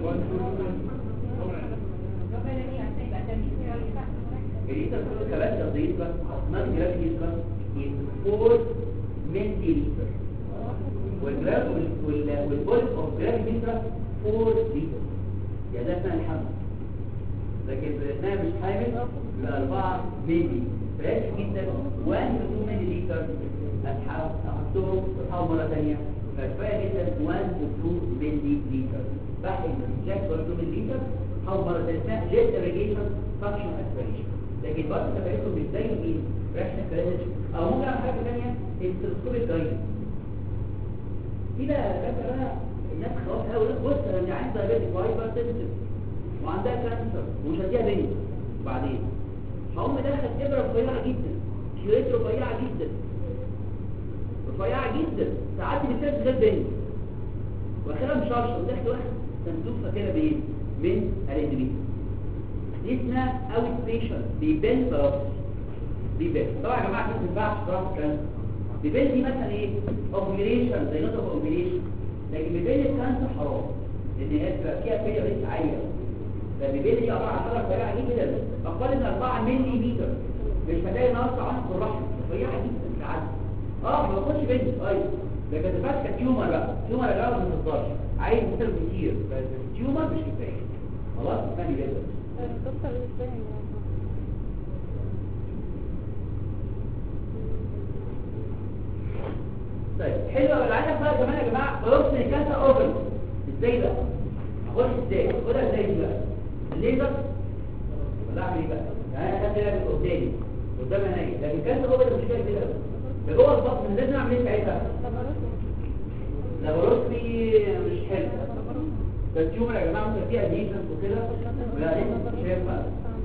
الليتر كله كبات تضيف بس اصناف جرام يسبق 4 ملي لتر والجرام والبولك اوف جرام يسبق 4 لتر يعني ده اسمها الحمل لكن احنا مش حامل يبقى 4 ملي فريش جدا 1 ل 2 ملي لتر اسحب احطهم واحطهم مره ثانيه فكفايه جدا 1 ل 2 ملي لتر بحث جاك 2 ملي لتر او مره ثانيه اسمها جيت اريجيشن فاكشن اسبريشن لكن برضه تبعته مش زي مين فراكشن كريدت او ممكن اعمل حاجه ثانيه التلسكوبيك جايد كده كده بقى الناس خلاص قوي بص انا عندي دايابيتك فايبر سنسيتيف وعندها كانسر ومش هديها بنت وبعدين هقوم مدخل ابره رفيعه جدا كيلات رفيعه جدا رفيعه جدا ساعات بتلاقي غير بنت واخرها مشرشر وداخل واحد صندوق كده بايه من الادريس دي اسمها اوت بيشن بيبان بروس بيبان طبعا يا جماعه ما ينفعش تروح الكلام بيبان دي مثلا ايه اوبريشن زي نقطه اوبريشن لكن بيبان الكانسر حرام لان هي بتبقى فيها فيها ريت عاليه فبيبان دي عباره عن حاجه رفيعه جدا اقل من 4 ملي متر مش هتلاقي نقص عنها في الرحم رفيعه جدا بالعكس اه ما تاخدش بنت ايوه لكن تفكر تيومر بقى تيومر الاول ما تقدرش عايز مثل كتير بس التيومر مش كفايه خلاص ثاني جدا الدكتور ازاي طيب حلو قوي العينه بقى كمان يا جماعه خلاص كانسر اوفر ازاي بقى اخش ازاي خدها ازاي دي بقى الليزر ولا اعمل ايه بقى يعني انا خدت لك قدامي قدام عيني لكن كانسر اوفر مشكله كبيره قوي ده جوه البطن لازم اعمل ايه ساعتها لاباروسكي مش حلو بس يوم يا جماعه ممكن فيها ديشنز وكده لا ايه شايف بقى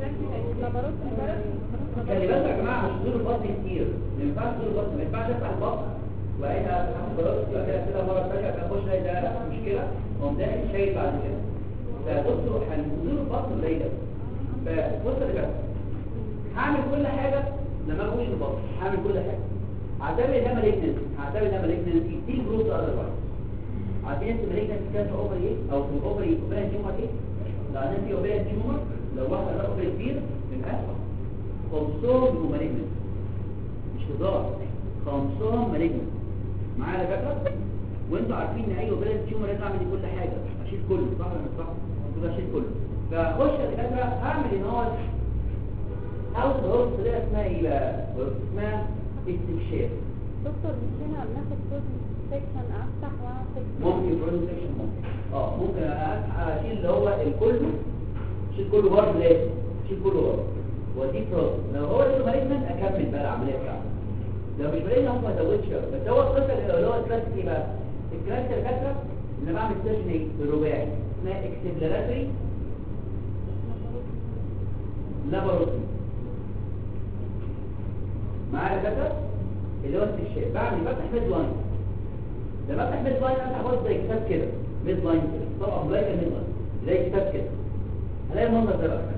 خلي بالك يا جماعه مش دور البطن كتير ما ينفعش دور البطن ما ينفعش افتح البطن وبعدين اعمل بلاروسكي وبعد كده كده مره ثانيه اخش الاقي ده مشكله واقوم داخل شايل بعد كده فبصوا هنزور البطن قليله فبص يا جماعه هعمل كل حاجه لما اخش البطن هعمل كل حاجه هعتبر ده مالجنس هعتبر ده مالجنس دي جروث اذروايز عارفين انت مالجنس كانت اوفر ايه او في الاوفر اوفر تيومر ايه لان في اوفر تيومر لو واحد ده اوفر كبير يبقى خمسون ومالجنس مش هزار خمسون مالجنس معايا يا فكره وانتوا عارفين ان اي اوفر تيومر لازم اعمل كل حاجه اشيل كله صح ولا مش صح كده اشيل كله فاخش يا دكاتره هعمل ان هو هاوس هوست ده اسمها ايه بقى اسمها استكشاف دكتور مش هنا بناخد كود سيكشن افتح واعمل ممكن فرونت سيكشن ممكن اه ممكن أ- اشيل اللي هو الكل اشيل كله برضه لازم اشيل كله برضه ودي بروسس لو هو لسه مالجمنت اكمل بقى العمليه بتاعته لو مش مالجمنت هم ما ازودش بقى. بس هو القصه اللي هو الكلاسيك ايه بقى الكلاسيك الكاتره ان انا بعمل سيشن ايه الرباعي اسمها اكسبلوراتوري لاباروتري معايا الدكاتره اللي هو استكشاف بعمل بفتح ميد لاين لما افتح ميد لاين افتح بص زي كتاب كده ميد لاين كده طبعا بلاقي ميد لاين زي كتاب كده هلاقي المنظر ده بقى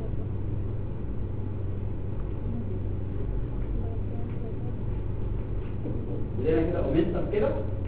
ولينا كده اومنتم كده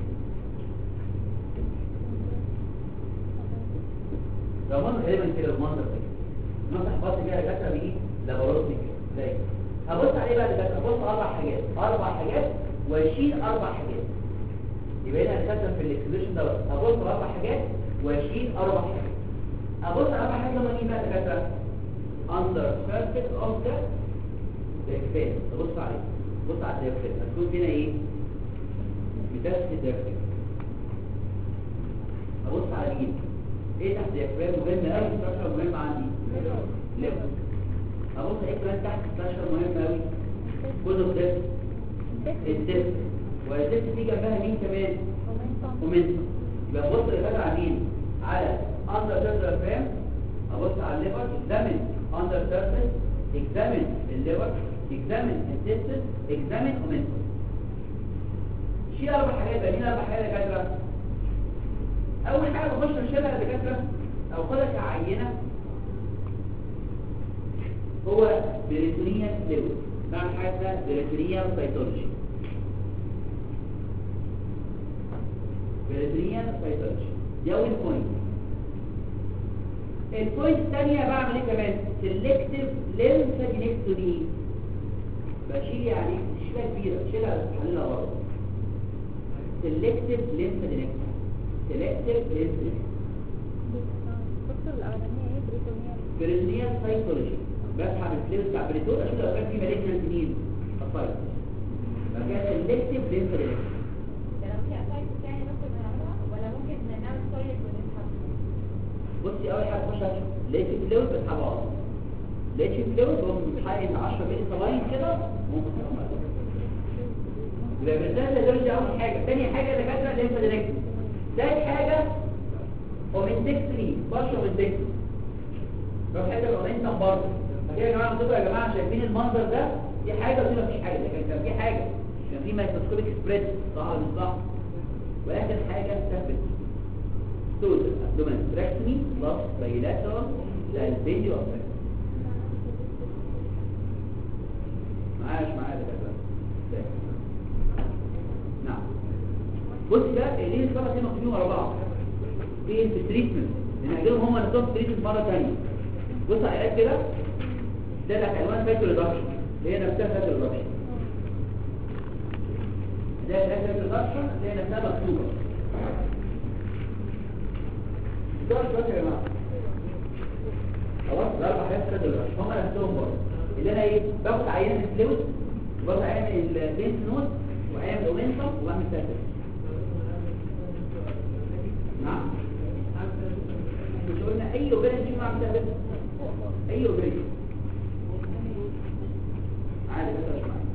لو منظر غالبا كده المنظر ده نفتح بص كده دكاتره بايه لاباروتي كده زي هبص عليه بقى دكاتره هبص اربع حاجات اربع حاجات واشيل اربع حاجات يبقى هنا دكاتره في الاكسبريشن دوت هبص على اربع حاجات واشيل اربع حاجات ابص على اربع حاجات لما مين بقى دكاتره under surface of the diaphragm ابص عليه بص على الديافرام هتكون هنا ايه متاسس الديافرام ابص على مين ايه تحت الديافرام مهم قوي ستراكشر مهم عندي ليفر ابص ايه كمان تحت ستراكشر مهم قوي جزء ده الدفت والدفت دي جنبها مين كمان مومنتم يبقى بص اللي فات على مين على اندر سيرفر فريم ابص على الليفر اكزامن اندر سيرفيس اكزامن الليفر اكزامن الدفت اكزامن مومنتم شيل اربع حاجات بقى مين اربع حاجات يا دكاتره اول حاجه بخش اشيلها يا دكاتره او خدها كعينه هو بريتونيال فلويد بعمل حاجه اسمها بريتونيال سيتولوجي بريتونيال سيتولوجي دي اول بوينت البوينت الثانيه بعمل ايه كمان سيلكتيف ليمفادينكتومي بشيل يعني شيلها كبيره شيلها حللها بره سيلكتيف ليمفادينكتومي سيلكتيف ليمفادينكتومي الدكتور الأولانية ايه بريتونيال بريتونيال سيتولوجي بسحب الفلويد بتاع بريتون اشوف لو كان في مالجنت مين الفايت بعد كده سيلكتيف ليمفادينكتومي لو في أسايد تاني ممكن نعملها ولا ممكن نعمل سايد ونسحب بصي اول حاجه تخش اشوف لقيت فلويد بسحبها اصلا لقيت فلويد بقوم متحقن 10 مللي صلاين كده ممكن تعمل يبقى بالذات دي اول حاجه ثاني حاجه دكاتره ليمفادينكتومي ثالث حاجه اومنتكتومي بشر اومنتكتومي لو حاجه الاورينتم برضه فكده يا جماعه بتبقوا يا جماعه شايفين المنظر ده دي حاجه ودي مفيش حاجه لكن كان في حاجه كان في مايكروسكوبيك سبريد صح ولا مش صح واخر حاجه ثبت توتال ابدومين تراكتومي بلس بايلاترال للفيديو افكت معاش معايا ده كده نعم بص بقى اللي الخمس هنا مكتوبين ورا بعض في التريتمنت بنعملهم هم نفسهم تريتمنت مره ثانيه بص على العلاج كده ده لك عنوان فاكتور ريدكشن اللي هي نفسها فاكتور ريدكشن ده العلاج فاكتور ريدكشن اللي هي نفسها مكتوبه ده شويه يا جماعه خلاص ده اربع حاجات فاكتور ريدكشن هم نفسهم برضه اللي انا ايه باخد عينه الفلويد وباخد عينه البنت نود وعينه الاومنتم وبعمل فاكتور نعم مش قلنا اي اوبريشن شو معمل فاكتور اي اوبريشن عادي بس مش معايا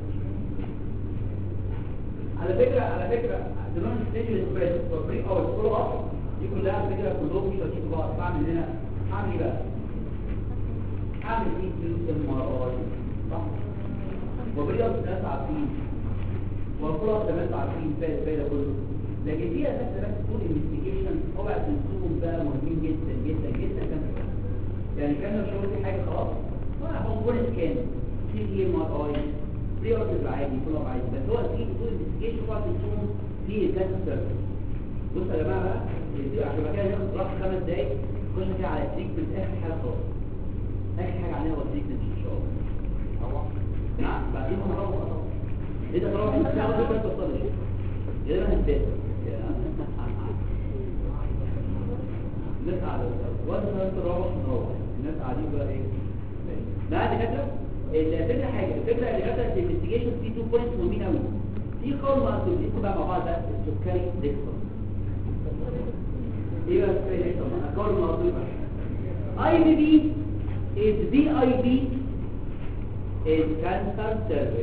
على فكرة على فكرة دلوقتي ستيج سبريد تطبيق او الفولو اب دي كلها على فكرة كلهم مش هتشوفوا بعض بعمل هنا هعمل ايه بقى؟ هعمل ايه في المرة صح؟ وبريد اب الناس عارفين والفولو اب الناس عارفين فايدة فايدة كله لكن دي اساس بس تكون انفستيجيشن اوعى تنسوهم بقى مهمين جدا جدا جدا جدا يعني كان لو شغل في حاجه خلاص وانا هقول سكان سي دي ام ار اي بري اوردر عادي كل عادي بس هو في دكتور انفستيجيشن اوعى تنسوهم في الكانسر سيرفيس بصوا يا جماعه بقى دي عشان بقى كده ناخد راحه خمس دقايق نخش كده على التريتمنت اخر حاجه خالص اخر حاجه عليها هو التريتمنت ان شاء الله نعم بعدين هنروح خلاص انت تروح انت تعمل ايه بس تصلي غير هنتبه الناس قاعدة وانت انت روح نروح الناس قاعدين بقى ايه بعد كده الفكرة حاجة الفكرة اللي كانت الانفستيجيشن في تو بوينتس مهمين قوي في قول مقصود اسمه بقى مع بعض ده السكري ديكسون ايه بقى السكري ديكسون قول مقصود بقى اي بي بي is VIB is cancer cervix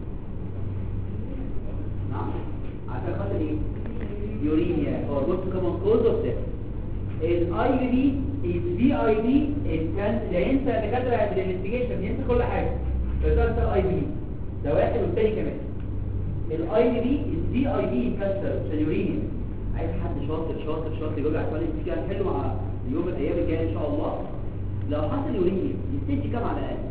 نعم عشان خاطر ايه يورينيا or what's common cause of death الاي بي دي البي اي دي كان لا ينسى دكاتره الانفستيجيشن ينسى كل حاجه فده الاي بي ده واحد والتاني كمان الاي بي الدي اي بي كانسر سيلورينيا عايز حد شاطر شاطر شاطر يقول لي على السؤال اللي هنحله مع اليوم الايام الجايه ان شاء الله لو حصل يورينيا يستيج كام على الاقل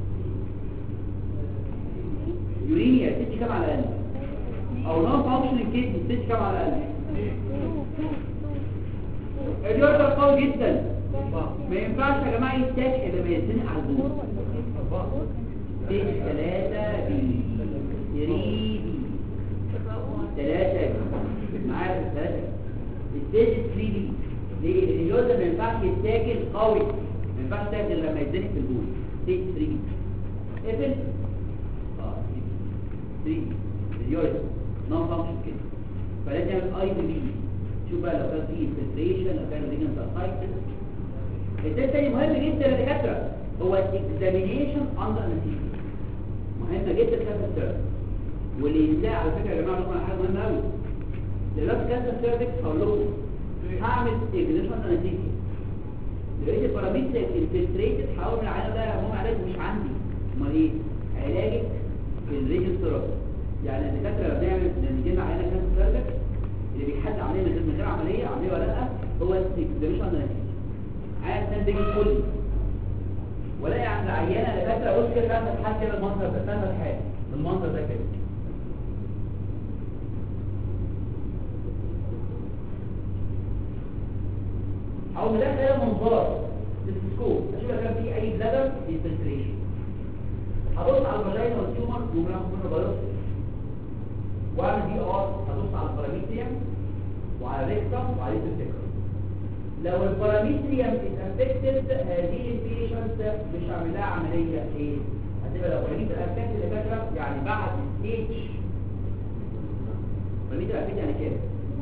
يورينيا يستيج كام على الاقل او نون فانكشنال كيس يستيج كام على الاقل اليورينيا قوي جدا ما ينفعش يا جماعه يستاك الا ما يتزنق على البول ستيج 3 بي 3 بي 3 بي معايا 3 ستيج 3 بي ليه؟ لان اليوزر ما ينفعش يتاكل قوي ما ينفعش تاكل لما يتزنق في البول ستيج 3 بي قفل اه 3 اليوزر نون فانكشن كده فلازم يعمل اي بي شوف بقى لو كان في انفلتريشن لو كان ريجن سايكل التاني التاني مهم جدا يا دكاتره هو الاكزامينيشن اندر انستيزيا مهمه جدا في كانسر سيرفكس واللي يلاقي على فكره يا جماعه لكم حاجه مهمه قوي دلوقتي كانسر سيرفكس هقول لكم هعمل اكزامينيشن اندر انستيزيا لقيت البارامتر انفلتريتد حاول من العيان ده هم علاج مش عندي امال ايه علاجك في الريجن ثيرابي يعني الدكاتره لما بنعمل لما بيجي لنا عيانه كانسر سيرفكس اللي بيحد عمليه من غير من غير عمليه عمليه ولا لا هو الاكزامينيشن اندر انستيزيا عايز تنتج كل ولاقي عند عيانه دكاتره بص كده تعمل حاجه كده المنظر ده تعمل حاجه بالمنظر ده كده او ملاقي كده منظار بالسكوب اشوف كان في اي بلادر ديسنتريشن هبص على الفاجينا والتيومر ممكن اخد منه بايوبسي واعمل دي ار هبص على الباراميتريم وعلى الريكتم وعلى السكر لو الباراميتريم اتافكتد هذه البيشنت مش هعمل لها عمليه ايه هتبقى لو باراميتر افكتد يا باشا يعني بعد ستيج باراميتر افكتد يعني كام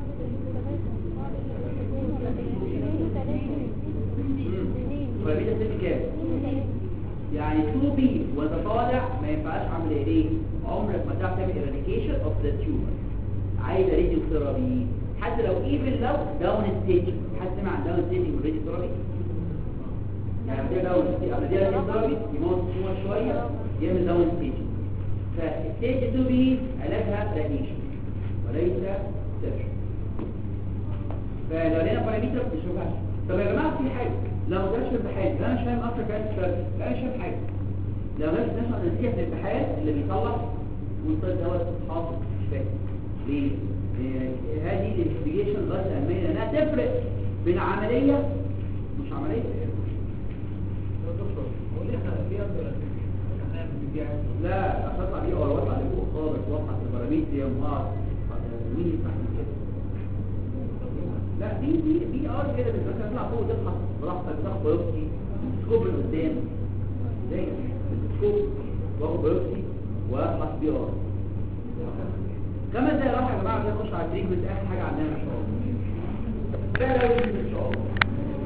باراميتر افكتد كام يعني 2 بي وانت طالع ما ينفعش اعمل ايه عمرك ما تعرف تعمل eradication اوف ذا تيومر عايزه راديو ثيرابي حتى لو ايفن لو داون ستيج حد سمع عن داون ستيج من راديو ثيرابي يعني بدي داون ستيج بدي راديو ثيرابي يموت التيومر شويه يعمل داون ستيج فالستيج 2 بي علاجها راديشن وليس سيرجن فلو لقينا بارامتر نشوفها طب يا جماعه في حاجه لو ما جاش في الامتحان لا مش فاهم اصلا كان السؤال لا مش فاهم حاجه لو جاش نسمع نتيجه في الامتحان اللي بيطلع والطالب دوت حاصل مش فاهم ليه؟ إيه، هذه الانفستيجيشن غير الأهمية لأنها تفرق بين عملية مش عملية لا أطلع دي أو أطلع لفوق خالص وأطلع في البراميتريوم وأقعد مين يستحمل كده لا دي دي دي ار كده بس تطلع فوق تفحص براحتك تاخد بايوبسي سكوب من قدام زي سكوب واخد بايوبسي وافحص بي ار خمس دقايق راحه يا جماعه نخش على التريتمنت اخر حاجه عندنا ان شاء الله ده لو ان شاء الله